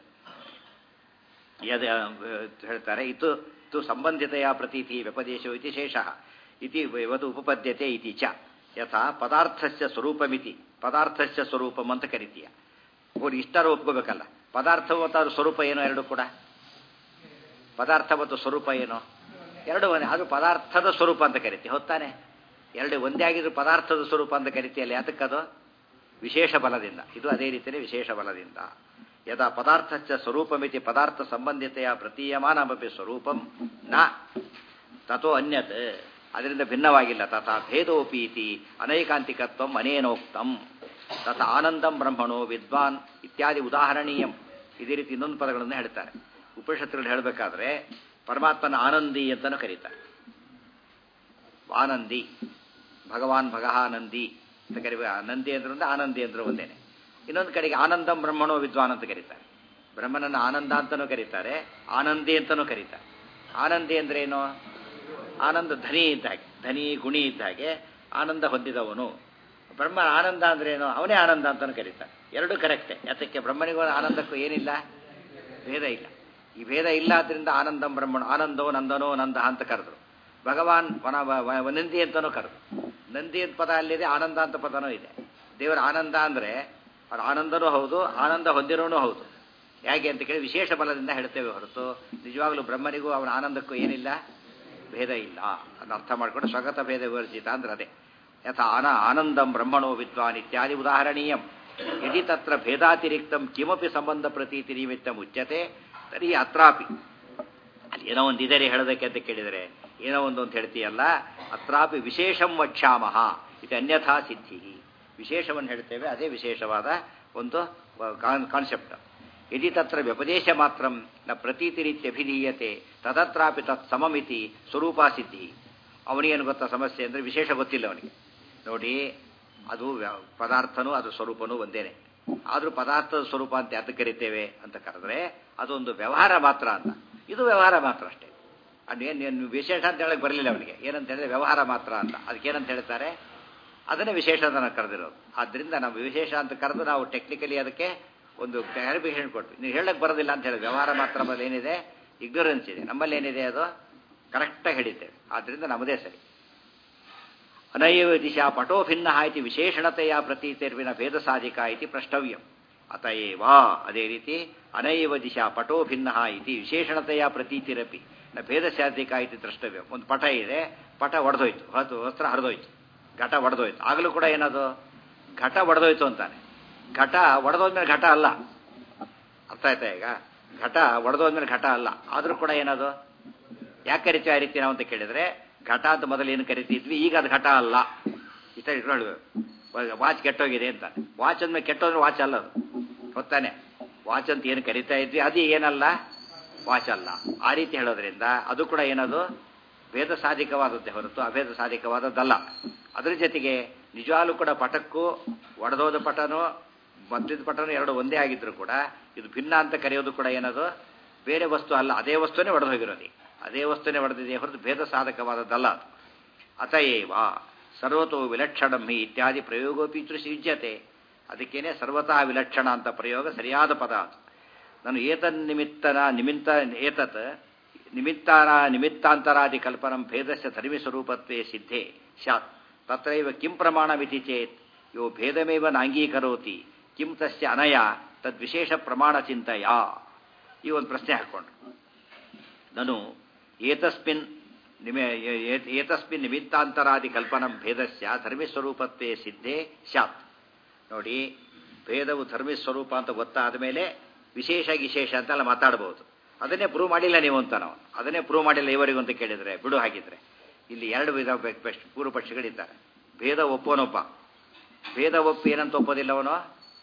Speaker 1: ಯದ ಹೇಳ್ತಾರೆ ಇದು ತು ಸಂಬಂಧಿತೆಯ ಪ್ರತೀತಿ ವ್ಯಪದೇಶೋ ಇತಿ ಶೇಷ ಇತಿ ವದು ಉಪಪದ್ಯತೆ ಇತಿ ಚ ಯಥಾ ಪದಾರ್ಥಸ್ಯ ಸ್ವರೂಪಮಿತಿ ಪದಾರ್ಥಸ್ಯ ಸ್ವರೂಪಂ ಅಂತ ಕರಿತೀಯ ಅವ್ರು ಇಷ್ಟಾರು ಒಪ್ಕೋಬೇಕಲ್ಲ ಪದಾರ್ಥವು ಮತ್ತು ಅದ್ರ ಸ್ವರೂಪ ಏನು ಎರಡು ಕೂಡ ಪದಾರ್ಥ ಮತ್ತು ಸ್ವರೂಪ ಏನು ಎರಡು ಒಂದೇ ಅದು ಪದಾರ್ಥದ ಸ್ವರೂಪ ಅಂತ ಕರಿತೀವಿ ಹೊತ್ತಾನೆ ಎರಡು ಒಂದೇ ಆಗಿದ್ರು ಪದಾರ್ಥದ ಸ್ವರೂಪ ಅಂತ ಕರಿತೀಯಲ್ಲ ಯಾತಕ್ಕದು ವಿಶೇಷ ಬಲದಿಂದ ಇದು ಅದೇ ರೀತಿಯೇ ವಿಶೇಷ ಬಲದಿಂದ ಯದಾ ಪದಾರ್ಥಚ್ಚ ಸ್ವರೂಪಮಿತಿ ಪದಾರ್ಥ ಸಂಬಂಧಿತೆಯ ಪ್ರತೀಯಮಾನಮಪಿ ಸ್ವರೂಪಂ ನ ತಥೋ ಅನ್ಯತ್ ಅದರಿಂದ ಭಿನ್ನವಾಗಿಲ್ಲ ತಥಾ ಭೇದೋಪೀತಿ ಅನೈಕಾಂತಿಕತ್ವಂ ಅನೇನೋಕ್ತಂ ತಥ ಆನಂದಂ ಬ್ರಹ್ಮಣೋ ವಿದ್ವಾನ್ ಇತ್ಯಾದಿ ಉದಾಹರಣೀಯಂ ಇದೇ ರೀತಿ ಇನ್ನೊಂದು ಪದಗಳನ್ನು ಹೇಳ್ತಾರೆ ಉಪನಿಷತ್ತುಗಳು ಹೇಳಬೇಕಾದ್ರೆ ಪರಮಾತ್ಮನ ಆನಂದಿ ಅಂತಲೂ ಕರೀತಾರೆ ಆನಂದಿ ಭಗವಾನ್ ಭಗಹಾನಂದಿ ಅಂತ ಕರಿಬೇಕು ನಂದಿ ಅಂದ್ರೆ ಆನಂದಿ ಅಂದ್ರೆ ಒಂದೇನೆ ಇನ್ನೊಂದು ಕಡೆಗೆ ಆನಂದಂ ಬ್ರಹ್ಮಣೋ ವಿದ್ವಾನ್ ಅಂತ ಕರೀತಾರೆ ಬ್ರಹ್ಮನನ್ನು ಆನಂದ ಅಂತಲೂ ಕರೀತಾರೆ ಆನಂದಿ ಅಂತಲೂ ಕರೀತಾರೆ ಆನಂದಿ ಅಂದ್ರೆ ಏನು ಆನಂದ ಧನಿ ಇದ್ದ ಹಾಗೆ ಧನಿ ಗುಣಿ ಇದ್ದ ಹಾಗೆ ಆನಂದ ಹೊಂದಿದವನು ಬ್ರಹ್ಮ ಆನಂದ ಅಂದ್ರೆ ಏನು ಅವನೇ ಆನಂದ ಅಂತಲೂ ಕರೀತಾರೆ ಎರಡು ಕರೆಕ್ಟೇ ಯಾತಕ್ಕೆ ಬ್ರಹ್ಮನಿಗೂ ಆನಂದಕ್ಕೂ ಏನಿಲ್ಲ ಭೇದ ಇಲ್ಲ ಈ ಭೇದ ಇಲ್ಲ ಆದ್ರಿಂದ ಆನಂದಂ ಬ್ರಹ್ಮಣ ಆನಂದೋ ನಂದನೋ ನಂದ ಅಂತ ಕರೆದ್ರು ಭಗವಾನ್ ವನ ವ- ನಂದಿ ಅಂತನೂ ಕರೆದು ನಂದಿ ಅಂತ ಪದ ಅಲ್ಲಿದೆ ಆನಂದ ಅಂತ ಪದನೂ ಇದೆ ದೇವರ ಆನಂದ ಅಂದ್ರೆ ಅವ್ರ ಆನಂದನೂ ಹೌದು ಆನಂದ ಹೊಂದಿರೋನು ಹೌದು ಹೇಗೆ ಅಂತ ಕೇಳಿ ವಿಶೇಷ ಬಲದಿಂದ ಹೇಳ್ತೇವೆ ಹೊರತು ನಿಜವಾಗ್ಲೂ ಬ್ರಹ್ಮನಿಗೂ ಅವನ ಆನಂದಕ್ಕೂ ಏನಿಲ್ಲ ಭೇದ ಇಲ್ಲ ಅದನ್ನ ಅರ್ಥ ಮಾಡ್ಕೊಂಡು ಸ್ವಗತ ಭೇದ ವಿವರ್ಜಿತ ಅಂದ್ರೆ ಅದೇ ಯಥಾ ಆನ ಆನಂದಂ ಬ್ರಹ್ಮಣೋ ವಿದ್ವಾನ್ ಇತ್ಯಾದಿ ಉದಾಹರಣೀಯಂ ಯದಿ ತತ್ರ ಭೇದಾತಿರಿಕ್ತಂ ಕಿಮಪಿ ಸಂಬಂಧ ಪ್ರತೀತಿ ನಿಮಿತ್ತ ಮುಚ್ಯತೆ ತರ್ಹಿ ಅತ್ರಾಪಿ ಅಲ್ಲಿ ಏನೋ ಒಂದು ಇದೆ ರೀ ಹೇಳೋದಕ್ಕೆ ಅಂತ ಕೇಳಿದರೆ ಏನೋ ಒಂದು ಅಂತ ಹೇಳ್ತೀಯಲ್ಲ ಅತ್ರಾಪಿ ವಿಶೇಷಂ ವಕ್ಷ್ಯಾಮಹ ಇದು ಅನ್ಯಥಾ ಸಿದ್ಧಿ ವಿಶೇಷವನ್ನು ಹೇಳ್ತೇವೆ ಅದೇ ವಿಶೇಷವಾದ ಒಂದು ಕಾನ್ಸೆಪ್ಟ್ ಯದಿ ತತ್ರ ವ್ಯಪದೇಶ ಮಾತ್ರ ನ ಪ್ರತೀತಿ ರೀತಿ ಅಭಿಧೀಯತೆ ತದತ್ರಾಪಿ ತತ್ ಸಮಮಿತಿ ಸ್ವರೂಪಾ ಸಿದ್ಧಿ ಅವನಿಗೇನು ಗೊತ್ತಾ ಸಮಸ್ಯೆ ಅಂದರೆ ವಿಶೇಷ ಗೊತ್ತಿಲ್ಲ ಅವನಿಗೆ ನೋಡಿ ಅದು ವ್ಯ- ಪದಾರ್ಥನೂ ಅದು ಸ್ವರೂಪನೂ ಒಂದೇನೆ ಆದರೂ ಪದಾರ್ಥದ ಸ್ವರೂಪ ಅಂತ ಯಾತಕ್ಕೆ ಕರಿತೇವೆ ಅಂತ ಕರೆದ್ರೆ ಅದೊಂದು ವ್ಯವಹಾರ ಮಾತ್ರ ಅಂತ ಇದು ವ್ಯವಹಾರ ಮಾತ್ರ ಅಷ್ಟೇ ಅದೇನು ವಿಶೇಷ ಅಂತ ಹೇಳಕ್ ಬರಲಿಲ್ಲ ಅವನಿಗೆ ಏನಂತ ಹೇಳಿದ್ರೆ ವ್ಯವಹಾರ ಮಾತ್ರ ಅಂತ ಅದಕ್ಕೇನಂತ ಹೇಳ್ತಾರೆ ಅದನ್ನೇ ವಿಶೇಷ ಅಂತ ನಾವು ಕರೆದಿರೋದು ಆದ್ದರಿಂದ ನಾವು ವಿಶೇಷ ಅಂತ ಕರೆದು ನಾವು ಟೆಕ್ನಿಕಲಿ ಅದಕ್ಕೆ ಒಂದು ಕ್ಲಾರಿಫಿಕೇಶನ್ ಕೊಟ್ವಿ ನೀವು ಹೇಳಕ್ ಬರೋದಿಲ್ಲ ಅಂತ ಹೇಳಿ ವ್ಯವಹಾರ ಮಾತ್ರ ನಮ್ಮಲ್ಲಿ ಏನಿದೆ ಇಗ್ನೋರೆನ್ಸ್ ಇದೆ ನಮ್ಮಲ್ಲಿ ಏನಿದೆ ಅದು ಕರೆಕ್ಟಾಗಿ ಹೇಳಿದ್ದೇವೆ ಆದ್ದರಿಂದ ನಮ್ಮದೇ ಸರಿ ಅನೈವ ದಿಶಾ ಪಟೋ ಭಿನ್ನ ಇತಿ ವಿಶೇಷಣತೆಯ ಪ್ರತೀತಿರ್ವಿನ ಭೇದ ಸಾಧಿಕ ಇತಿ ಪ್ರಷ್ಟವ್ಯಂ ಅತಏವ ಅದೇ ರೀತಿ ಅನೈವ ದಿಶಾ ಪಟೋ ಭಿನ್ನ ಇತಿ ವಿಶೇಷಣತೆಯ ಪ್ರತೀತಿರಪಿ ನ ಭೇದ ಸಾಧಿಕ ಇತಿ ದ್ರಷ್ಟವ್ಯಂ ಒಂದು ಪಟ ಇದೆ ಪಟ ಒಡೆದೋಯ್ತು ಹೊತ್ತು ವಸ್ತ್ರ ಹರಿದೋಯ್ತು ಘಟ ಒಡೆದೋಯ್ತು ಆಗಲೂ ಕೂಡ ಏನದು ಘಟ ಒಡೆದೋಯ್ತು ಅಂತಾನೆ ಘಟ ಒಡೆದೋದ್ಮೇಲೆ ಘಟ ಅಲ್ಲ ಅರ್ಥ ಆಯ್ತಾ ಈಗ ಘಟ ಒಡೆದೋದ್ಮೇಲೆ ಘಟ ಅಲ್ಲ ಆದರೂ ಕೂಡ ಏನದು ಯಾಕೆ ಕರಿತೀವಿ ಆ ರೀತಿ ನಾವು ಅಂತ ಕೇಳಿದ್ರೆ ಘಟ ಅಂತ ಮೊದಲು ಏನು ಕರಿತಿದ್ವಿ ಈಗ ಅದು ಘಟ ಅಲ್ಲ ಇಷ್ಟ ಇಟ್ಕೊಳ್ಬೇಕು ವಾಚ್ ಕೆಟ್ಟೋಗಿದೆ ಅಂತ ವಾಚ್ ಅಂದ್ಮೇಲೆ ಕೆಟ್ಟೋದ್ರೆ ವಾಚ್ ಅಲ್ಲ ಅದು ಗೊತ್ತಾನೆ ವಾಚ್ ಅಂತ ಏನು ಕರಿತಾ ಇದ್ವಿ ಅದು ಏನಲ್ಲ ವಾಚ್ ಅಲ್ಲ ಆ ರೀತಿ ಹೇಳೋದ್ರಿಂದ ಅದು ಕೂಡ ಏನದು ಭೇದ ಸಾಧಿಕವಾದದ್ದೇ ಹೊರತು ಅಭೇದ ಸಾಧಿಕವಾದದ್ದಲ್ಲ ಅದರ ಜೊತೆಗೆ ನಿಜವಾಗ್ಲೂ ಕೂಡ ಪಟಕ್ಕೂ ಒಡೆದೋದ ಪಟನೂ ಮದ್ದಿದ ಪಟನೂ ಎರಡು ಒಂದೇ ಆಗಿದ್ರು ಕೂಡ ಇದು ಭಿನ್ನ ಅಂತ ಕರೆಯೋದು ಕೂಡ ಏನದು ಬೇರೆ ವಸ್ತು ಅಲ್ಲ ಅದೇ ವಸ್ತುನೇ ಒಡೆದು ಹೋಗಿರೋದು ಅದೇ ವಸ್ತುನೇ ಒಡೆದಿದೆ ಹೊರತು ಭೇದ ಸಾಧಕವಾದದ್ದಲ್ಲ ಅದು ಅತಏವ ಸರ್ವತೋ ವಿಲಕ್ಷಣಂ ಹಿ ಇತ್ಯಾದಿ ಪ್ರಯೋಗೋಪಿ ಸೃಜ್ಯತೆ ಅದಕ್ಕೇನೆ ಸರ್ವತಾ ವಿಲಕ್ಷಣ ಅಂತ ಪ್ರಯೋಗ ಸರಿಯಾದ ಪದ ಅದು ನಾನು ಏತನ್ನಿಮಿತ್ತನ ನಿಮಿತ್ತ ಏತತ್ ನಿಮಿತ್ತಾನ ನಿಮಿತ್ತಾಂತರಾದಿ ಕಲ್ಪನಂ ಭೇದಸ್ಯ ಧರ್ಮಿ ಸ್ವರೂಪತ್ವೇ ಸಿದ್ಧೇ ಸ್ಯಾತ್ ತತ್ರೈವ ಕಿಂ ಪ್ರಮಾಣಮಿತಿ ಚೇತ್ ಯೋ ಭೇದಮೇವ ನಾಂಗೀಕರೋತಿ ಕಿಂ ತಸ್ಯ ಅನಯ ತದ್ವಿಶೇಷ ಪ್ರಮಾಣ ಚಿಂತೆಯ ಈ ಒಂದು ಪ್ರಶ್ನೆ ಹಾಕ್ಕೊಂಡ್ರು ನಾನು ಏತಸ್ಮಿನ್ ನಿಮೆ ಏ- ಏತಸ್ಮಿನ್ ನಿಮಿತ್ತಾಂತರಾದಿ ಕಲ್ಪನಂ ಭೇದಸ್ಯ ಧರ್ಮಿ ಸ್ವರೂಪತ್ವೇ ಸಿದ್ಧೇ ಸ್ಯಾತ್ ನೋಡಿ ಭೇದವು ಧರ್ಮಿ ಸ್ವರೂಪ ಅಂತ ಗೊತ್ತಾದ ಮೇಲೆ ವಿಶೇಷ ವಿಶೇಷ ಅಂತೆಲ್ಲ ಮಾತಾಡಬಹುದು ಅದನ್ನೇ ಪ್ರೂವ್ ಮಾಡಿಲ್ಲ ನೀವು ಅಂತ ನಾವು ಅದನ್ನೇ ಪ್ರೂವ್ ಮಾಡಿಲ್ಲ ಇವರಿಗೂ ಅಂತ ಕೇಳಿದ್ರೆ ಬಿಡು ಹಾಗಿದ್ರೆ ಇಲ್ಲಿ ಎರಡು ವಿಧ ಬೆ- ಬೆಸ್ಟ್ ಪೂರ್ವ ಪಕ್ಷಿಗಳಿದ್ದಾರೆ ಭೇದ ಒಪ್ಪೋನೊಬ್ಬ ಭೇದ ಒಪ್ಪಿ ಏನಂತ ಒಪ್ಪೋದಿಲ್ಲ ಅವನು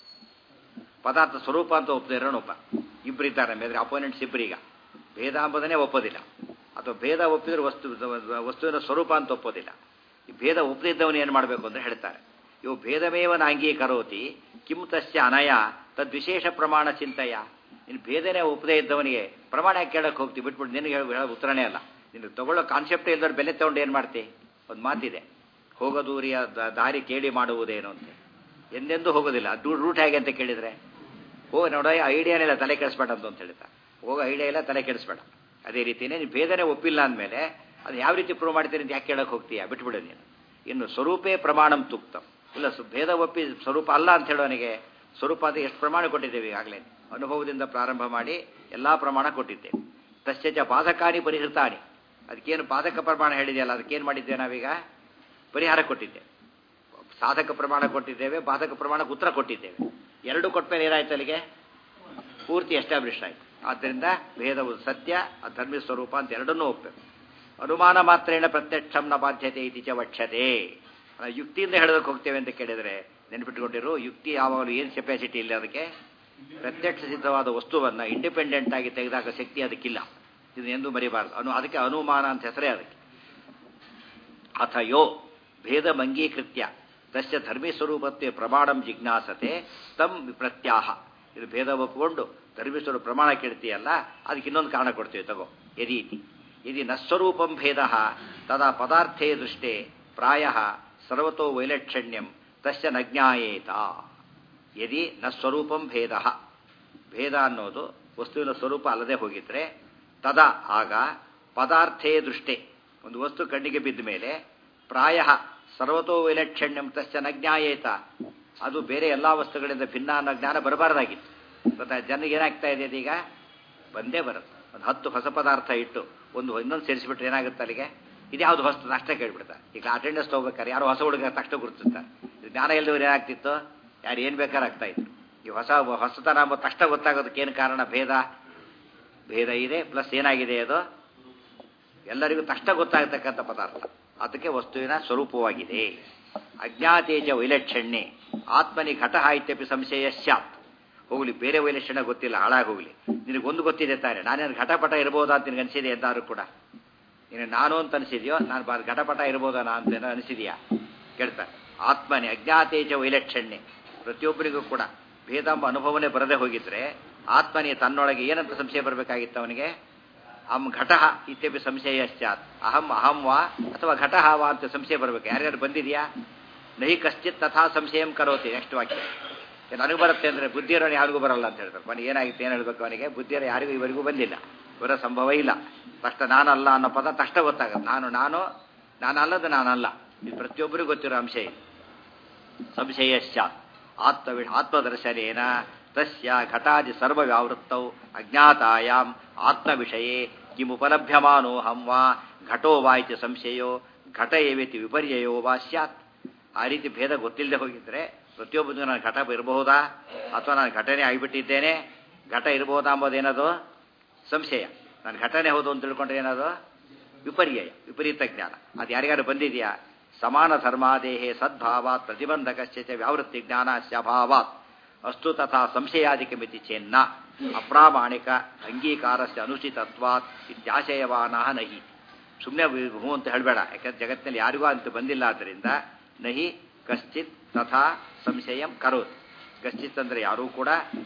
Speaker 1: ಪದಾರ್ಥ ಸ್ವರೂಪ ಅಂತ ಒಪ್ಪದಿರೋನೊಬ್ಬ ಇಬ್ಬರಿದ್ದಾರೆ ಮೇದ್ರೆ ಅಪೋನೆಂಟ್ಸ್ ಇಬ್ಬರೀಗ ಭೇದ ಎಂಬುದನ್ನೇ ಒಪ್ಪೋದಿಲ್ಲ ಅಥವಾ ಭೇದ ಒಪ್ಪಿದ್ರೆ ವಸ್ತು ವಸ್ತುವಿನ ಸ್ವರೂಪ ಅಂತ ಒಪ್ಪೋದಿಲ್ಲ ಈ ಭೇದ ಒಪ್ಪದಿದ್ದವನು ಏನು ಮಾಡಬೇಕು ಅಂತ ಹೇಳ್ತಾರೆ ಇವು ಭೇದಮೇವ ನಾಂಗೀಕರೋತಿ ಕಿಂ ತಸ್ಯ ಅನಯ ತದ್ವಿಶೇಷ ಪ್ರಮಾಣ ಚಿಂತೆಯ ನೀನು ಭೇದನೇ ಒಪ್ಪದೇ ಇದ್ದವನಿಗೆ ಪ್ರಮಾಣ ಯಾಕೆ ಕೇಳಕ್ಕೆ ಹೋಗ್ತಿ ಬಿಟ್ಬಿಟ್ಟು ನಿನಗೆ ಹೇಳ ಹೇಳೋ ಉತ್ತರನೇ ಅಲ್ಲ ನಿನಗೆ ತಗೊಳ್ಳೋ ಕಾನ್ಸೆಪ್ಟ್ ಇಲ್ದವ್ರು ಬೆಲೆ ತಗೊಂಡು ಏನು ಮಾಡ್ತಿ ಒಂದು ಮಾತಿದೆ ಹೋಗದೂರಿಯ ದ- ದಾರಿ ಕೇಳಿ ಮಾಡುವುದೇನು ಅಂತ ಎಂದೆಂದೂ ಹೋಗೋದಿಲ್ಲ ಅದು ರೂಟ್ ಹೇಗೆ ಅಂತ ಕೇಳಿದರೆ ಹೋಗ ನೋಡ ಐಡಿಯಾನೇ ಇಲ್ಲ ತಲೆ ಕೆಡಿಸ್ಬೇಡ ಅಂತ ಹೇಳ್ತಾರೆ ಹೋಗೋ ಐಡಿಯಾ ಇಲ್ಲ ತಲೆ ಕೆಡಿಸ್ಬೇಡ ಅದೇ ರೀತಿಯೇ ನೀನು ಭೇದನೆ ಒಪ್ಪಿಲ್ಲ ಅಂದಮೇಲೆ ಅದು ಯಾವ ರೀತಿ ಪ್ರೂವ್ ಮಾಡ್ತೀನಿ ಅಂತ ಯಾಕೆ ಕೇಳಕ್ಕೆ ಹೋಗ್ತೀಯಾ ಬಿಟ್ಬಿಡು ನೀನು ಇನ್ನು ಸ್ವರೂಪೇ ಪ್ರಮಾಣಂ ತುಕ್ತಂ ಇಲ್ಲ ಸು- ಭೇದ ಒಪ್ಪಿ ಸ್ವರೂಪ ಅಲ್ಲ ಅಂತ ಹೇಳೋನಿಗೆ ಸ್ವರೂಪ ಅಂತ ಎಷ್ಟು ಪ್ರಮಾಣ ಕೊಟ್ಟಿದ್ದೇವೆ ಈಗಾಗಲೇ ಅನುಭವದಿಂದ ಪ್ರಾರಂಭ ಮಾಡಿ ಎಲ್ಲ ಪ್ರಮಾಣ ಕೊಟ್ಟಿದ್ದೇವೆ ತಸ್ಯ ಚ ಬಾಧಕಾನಿ ಪರಿಹೃತಾನಿ ಅದಕ್ಕೇನು ಬಾಧಕ ಪ್ರಮಾಣ ಹೇಳಿದೆಯಲ್ಲ ಅದಕ್ಕೇನು ಮಾಡಿದ್ದೇವೆ ನಾವೀಗ ಪರಿಹಾರ ಕೊಟ್ಟಿದ್ದೆ ಸಾಧಕ ಪ್ರಮಾಣ ಕೊಟ್ಟಿದ್ದೇವೆ ಬಾಧಕ ಪ್ರಮಾಣಕ್ಕೆ ಉತ್ತರ ಕೊಟ್ಟಿದ್ದೇವೆ ಎರಡು ಕೊಟ್ಟ ಮೇಲೆ ಏನಾಯ್ತು ಅಲ್ಲಿಗೆ ಪೂರ್ತಿ ಎಸ್ಟಾಬ್ಲಿಷ್ ಆಯಿತು ಆದ್ದರಿಂದ ಭೇದವು ಸತ್ಯ ಧರ್ಮ ಸ್ವರೂಪ ಅಂತ ಎರಡನ್ನೂ ಒಪ್ಪಬೇಕು ಅನುಮಾನ ಮಾತ್ರೇಣ ಪ್ರತ್ಯಕ್ಷಂ ನ ಬಾಧ್ಯತೆ ಇತಿ ಚ ವಕ್ಷತೆ ನಾವು ಯುಕ್ತಿಯಿಂದ ಹೇಳೋದಕ್ಕೆ ಹೋಗ್ತೇವೆ ಅಂತ ಕೇಳಿದರೆ ನೆನ್ಪಿಟ್ಕೊಂಡಿರು ಯುಕ್ತಿ ಯಾವಾಗಲೂ ಏನು ಕೆಪಾಸಿಟಿ ಇಲ್ಲ ಅದಕ್ಕೆ ಪ್ರತ್ಯಕ್ಷ ಸಿದ್ಧವಾದ ವಸ್ತುವನ್ನು ಇಂಡಿಪೆಂಡೆಂಟ್ ಆಗಿ ತೆಗೆದಾಗ ಶಕ್ತಿ ಅದಕ್ಕಿಲ್ಲ ಇದು ಎಂದು ಮರಿಬಾರದು ಅನು ಅದಕ್ಕೆ ಅನುಮಾನ ಅಂತ ಹೆಸರೇ ಅದಕ್ಕೆ ಅಥ ಯೋ ಭೇದಮಂಗೀಕೃತ್ಯ ತಸ್ಯ ಧರ್ಮೀ ಸ್ವರೂಪತ್ವೇ ಪ್ರಮಾಣಂ ಜಿಜ್ಞಾಸತೆ ತಮ್ ಪ್ರತ್ಯಾಹ ಇದು ಭೇದ ಒಪ್ಪಿಕೊಂಡು ಧರ್ಮೀ ಸ್ವರೂಪ ಪ್ರಮಾಣ ಕೇಳ್ತೀಯಲ್ಲ ಅದಕ್ಕೆ ಇನ್ನೊಂದು ಕಾರಣ ಕೊಡ್ತೀವಿ ತಗೋ ಯದೀತಿ ಯದಿ ನಸ್ವರೂಪಂ ಭೇದ ತದಾ ಪದಾರ್ಥೇ ದೃಷ್ಟೇ ಪ್ರಾಯ ಸರ್ವತೋ ವೈಲಕ್ಷಣ್ಯಂ ತಸ್ಯ ನ ಜ್ಞಾಯೇತ ಯದಿ ನ ಸ್ವರೂಪಂ ಭೇದ ಭೇದ ಅನ್ನೋದು ವಸ್ತುವಿನ ಸ್ವರೂಪ ಅಲ್ಲದೆ ಹೋಗಿದ್ರೆ ತದಾ ಆಗ ಪದಾರ್ಥೇ ದೃಷ್ಟೇ ಒಂದು ವಸ್ತು ಕಣ್ಣಿಗೆ ಬಿದ್ದ ಮೇಲೆ ಪ್ರಾಯ ಸರ್ವತೋ ವೈಲಕ್ಷಣ್ಯಂ ತಸ್ಯ ನ ಜ್ಞಾಯೇತ ಅದು ಬೇರೆ ಎಲ್ಲ ವಸ್ತುಗಳಿಂದ ಭಿನ್ನ ಅನ್ನೋ ಜ್ಞಾನ ಬರಬಾರ್ದಾಗಿತ್ತು ಗೊತ್ತಾ ಜನರಿಗೆ ಏನಾಗ್ತಾ ಇದೆ ಇದೀಗ ಬಂದೇ ಬರುತ್ತೆ ಒಂದು ಹತ್ತು ಹೊಸ ಪದಾರ್ಥ ಇಟ್ಟು ಒಂದು ಇನ್ನೊಂದು ಸೇರಿಸಿಬಿಟ್ರೆ ಏನಾಗುತ್ತೆ ಅಲ್ಲಿಗೆ ಇದು ಯಾವುದು ಹೊಸ ಅಷ್ಟೇ ಕೇಳ್ಬಿಡ್ತಾರೆ ಈಗ ಅಟೆಂಡೆನ್ಸ್ ತಗೋಬೇಕಾರೆ ಯಾರು ಹೊಸ ಹುಡುಗ ತಕ್ಷಣ ಗುರುತಿಸ್ತಾರೆ ಇದು ಜ್ಞಾನ ಇಲ್ಲದವ್ರು ಏನಾಗ್ತಿತ್ತು ಯಾರು ಏನು ಬೇಕಾದ್ರೆ ಆಗ್ತಾ ಇತ್ತು ಈ ಹೊಸ ಹೊಸತನ ಎಂಬ ತಕ್ಷಣ ಗೊತ್ತಾಗೋದಕ್ಕೆ ಏನು ಕಾರಣ ಭೇದ ಭೇದ ಇದೆ ಪ್ಲಸ್ ಏನಾಗಿದೆ ಅದು ಎಲ್ಲರಿಗೂ ತಕ್ಷಣ ಗೊತ್ತಾಗತಕ್ಕಂಥ ಪದಾರ್ಥ ಅದಕ್ಕೆ ವಸ್ತುವಿನ ಸ್ವರೂಪವಾಗಿದೆ ಅಜ್ಞಾತೇಜ ವೈಲಕ್ಷಣ್ಯೆ ಆತ್ಮನಿ ಘಟ ಇತ್ಯಪಿ ಸಂಶಯ ಸ್ಯಾತ್ ಹೋಗ್ಲಿ ಬೇರೆ ವೈಲಕ್ಷಣ್ಯ ಗೊತ್ತಿಲ್ಲ ಹಾಳಾಗೋಗ್ಲಿ ನಿನಗೊಂದು ಗೊತ್ತಿದೆ ತಾನೆ ನಾನೇನು ಘಟಪಟ ಇರ್ಬೋದಾ ಅಂತ ನಿನಗೆ ಅನಿಸಿದೆ ಎಂದಾರು ಕೂಡ ನೀನು ನಾನು ಅಂತ ಅನಿಸಿದ್ಯೋ ನಾನು ಬಾ ಘಟಪಟ ಇರ್ಬೋದಾ ಅಂತ ಏನೋ ಅನಿಸಿದೆಯಾ ಕೇಳ್ತಾರೆ ಆತ್ಮನಿ ಅಜ್ಞಾತೇಜ ವೈಲಕ್ಷಣ್ಯೆ ಪ್ರತಿಯೊಬ್ಬರಿಗೂ ಕೂಡ ಭೇದ ಎಂಬ ಅನುಭವನೇ ಬರದೇ ಹೋಗಿದ್ರೆ ಆತ್ಮನಿ ತನ್ನೊಳಗೆ ಏನಂತ ಸಂಶಯ ಬರಬೇಕಾಗಿತ್ತು ಅವನಿಗೆ ಅಹಂ ಘಟಃ ಇತ್ಯಪಿ ಸಂಶಯ ಸ್ಯಾತ್ ಅಹಂ ಅಹಂ ವಾ ಅಥವಾ ಘಟಃ ವಾ ಅಂತ ಸಂಶಯ ಬರಬೇಕು ಯಾರ್ಯಾರು ಬಂದಿದೆಯಾ ನಹಿ ಕಶ್ಚಿತ್ ತಥಾ ಸಂಶಯಂ ಕರೋತಿ ನೆಕ್ಸ್ಟ್ ವಾಕ್ಯ ನನಗೆ ಬರುತ್ತೆ ಅಂದರೆ ಬುದ್ಧಿಯರನ್ನು ಯಾರಿಗೂ ಬರಲ್ಲ ಅಂತ ಹೇಳ್ತಾರೆ ಕೊನೆಗೆ ಏನಾಗಿತ್ತು ಏನು ಹೇಳ್ಬೇಕು ಅವನಿಗೆ ಬುದ್ಧಿಯರ ಯಾರಿಗೂ ಇವರಿಗೂ ಬಂದಿಲ್ಲ ಬರೋ ಸಂಭವ ಇಲ್ಲ ತಕ್ಷಣ ನಾನಲ್ಲ ಅನ್ನೋ ಪದ ತಕ್ಷಣ ಗೊತ್ತಾಗುತ್ತೆ ನಾನು ನಾನು ನಾನಲ್ಲದ ನಾನಲ್ಲ ಇದು ಪ್ರತಿಯೊಬ್ಬರಿಗೂ ಗೊತ್ತಿರೋ ಅಂಶ ಇದು ಸಂಶಯ ಸ್ಯಾತ್ ಆತ್ಮ ಆತ್ಮದರ್ಶನೇನ ತಸ್ಯ ಘಟಾದಿ ಸರ್ವ ವ್ಯಾವೃತ್ತೌ ಅಜ್ಞಾತಾಯಾಂ ಆತ್ಮವಿಷಯೇ ಕಿಮುಪಲಭ್ಯಮಾನೋ ಹಂ ವಾ ಘಟೋ ವಾ ಇತಿ ಸಂಶಯೋ ಘಟ ಏವೇತಿ ವಿಪರ್ಯಯೋ ವಾ ಸ್ಯಾತ್ ಆ ರೀತಿ ಭೇದ ಗೊತ್ತಿಲ್ಲದೆ ಹೋಗಿದ್ರೆ ಪ್ರತಿಯೊಬ್ಬರಿಗೂ ನಾನು ಘಟ ಇರಬಹುದಾ ಅಥವಾ ನಾನು ಘಟನೆ ಆಗಿಬಿಟ್ಟಿದ್ದೇನೆ ಘಟ ಇರಬಹುದಾ ಎಂಬುದೇನದು ಸಂಶಯ ನಾನು ಘಟನೆ ಹೌದು ಅಂತ ತಿಳ್ಕೊಂಡ್ರೆ ಏನದು ವಿಪರ್ಯಯ ವಿಪರೀತ ಜ್ಞಾನ ಅದು ಯಾರಿಗಾರು ಬಂದಿದೆಯಾ ಸಮಾನ ಧರ್ಮಾದೇಹೇ ಸದ್ಭಾವಾತ್ ಪ್ರತಿಬಂಧಕಶ್ಚ ವ್ಯಾವೃತ್ತಿ ಜ್ಞಾನಸ್ಯ ಅಭಾವಾತ್ ಅಸ್ತು ತಥಾ ಸಂಶಯಾಧಿಕ ಮಿತಿ ಚೇನ್ನ ಅಪ್ರಾಮಾಣಿಕ ಅಂಗೀಕಾರಸ್ಯ ಅನುಚಿತತ್ವಾತ್ ಇತ್ಯಾಶಯವಾನಃ ನಹಿ ಸುಮ್ಮನೆ ಹೂ ಅಂತ ಹೇಳಬೇಡ ಯಾಕಂದ್ರೆ ಜಗತ್ತಿನಲ್ಲಿ ಯಾರಿಗೂ ಅಂತ ಬಂದಿಲ್ಲ ಆದ್ದರಿಂದ ನಹಿ ಕಶ್ಚಿತ್ ತಥಾ ಸಂಶಯಂ ಕರೋತ್ ಕಶ್ಚಿತ್ ಅಂದರೆ ಯಾರೂ ಕೂಡ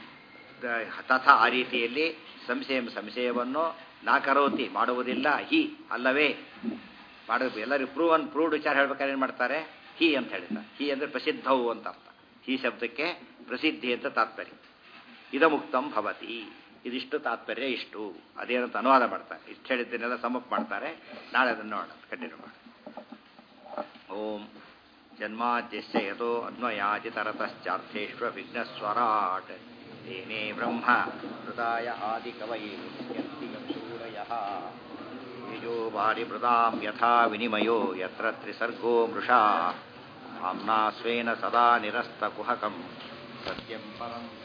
Speaker 1: ತಥಾ ಆ ರೀತಿಯಲ್ಲಿ ಸಂಶಯಂ ಸಂಶಯವನ್ನು ನಾ ಕರೋತಿ ಮಾಡುವುದಿಲ್ಲ ಹಿ ಅಲ್ಲವೇ ಮಾಡೋದು ಎಲ್ಲರಿಗೂ ಪ್ರೂವ್ ಅನ್ ಪ್ರೂವ್ಡ್ ವಿಚಾರ ಹೇಳ್ಬೇಕಾದ್ರೆ ಏನು ಮಾಡ್ತಾರೆ ಹಿ ಅಂತ ಹೇಳಿದ್ದಾರೆ ಹಿ ಅಂದರೆ ಪ್ರಸಿದ್ಧವು ಅಂತ ಅರ್ಥ ಹಿ ಶಬ್ದಕ್ಕೆ ಪ್ರಸಿದ್ಧಿ ಅಂತ ತಾತ್ಪರ್ಯ ಇದ ಮುಕ್ತಂ ಭವತಿ ಇದಿಷ್ಟು ತಾತ್ಪರ್ಯ ಇಷ್ಟು ಅದೇನಂತ ಅನುವಾದ ಮಾಡ್ತಾರೆ ಇಷ್ಟು ಹೇಳಿದ್ದನ್ನೆಲ್ಲ ಸಮಪ್ ಮಾಡ್ತಾರೆ ನಾಳೆ ಅದನ್ನು ನೋಡೋಣ ಕಂಟಿನ್ಯೂ ಮಾಡಿ ಓಂ ಜನ್ಮಾದ್ಯಸ್ಯ ಯಥೋ ಅನ್ವಯಾಚಿತರತಶ್ಚಾರ್ಥೇಶ್ವ ವಿಘ್ನಸ್ವರಾಟ್ ತೇನೇ ಬ್ರಹ್ಮ ಹೃದಯ ಆದಿಕವಯೇ ಶೂರಯಃ ತೇಜೋ ವಾರಿಮೃದಾಂ ಯಥಾ ವಿನಿಮಯೋ ಯತ್ರ ತ್ರಿಸರ್ಗೋ ಮೃಷಾ ಆಮ್ನಾ ಸ್ವೇನ ಸದಾ ನಿರಸ್ತಕುಹಕಂ ಸತ್ಯಂ ಪರಂ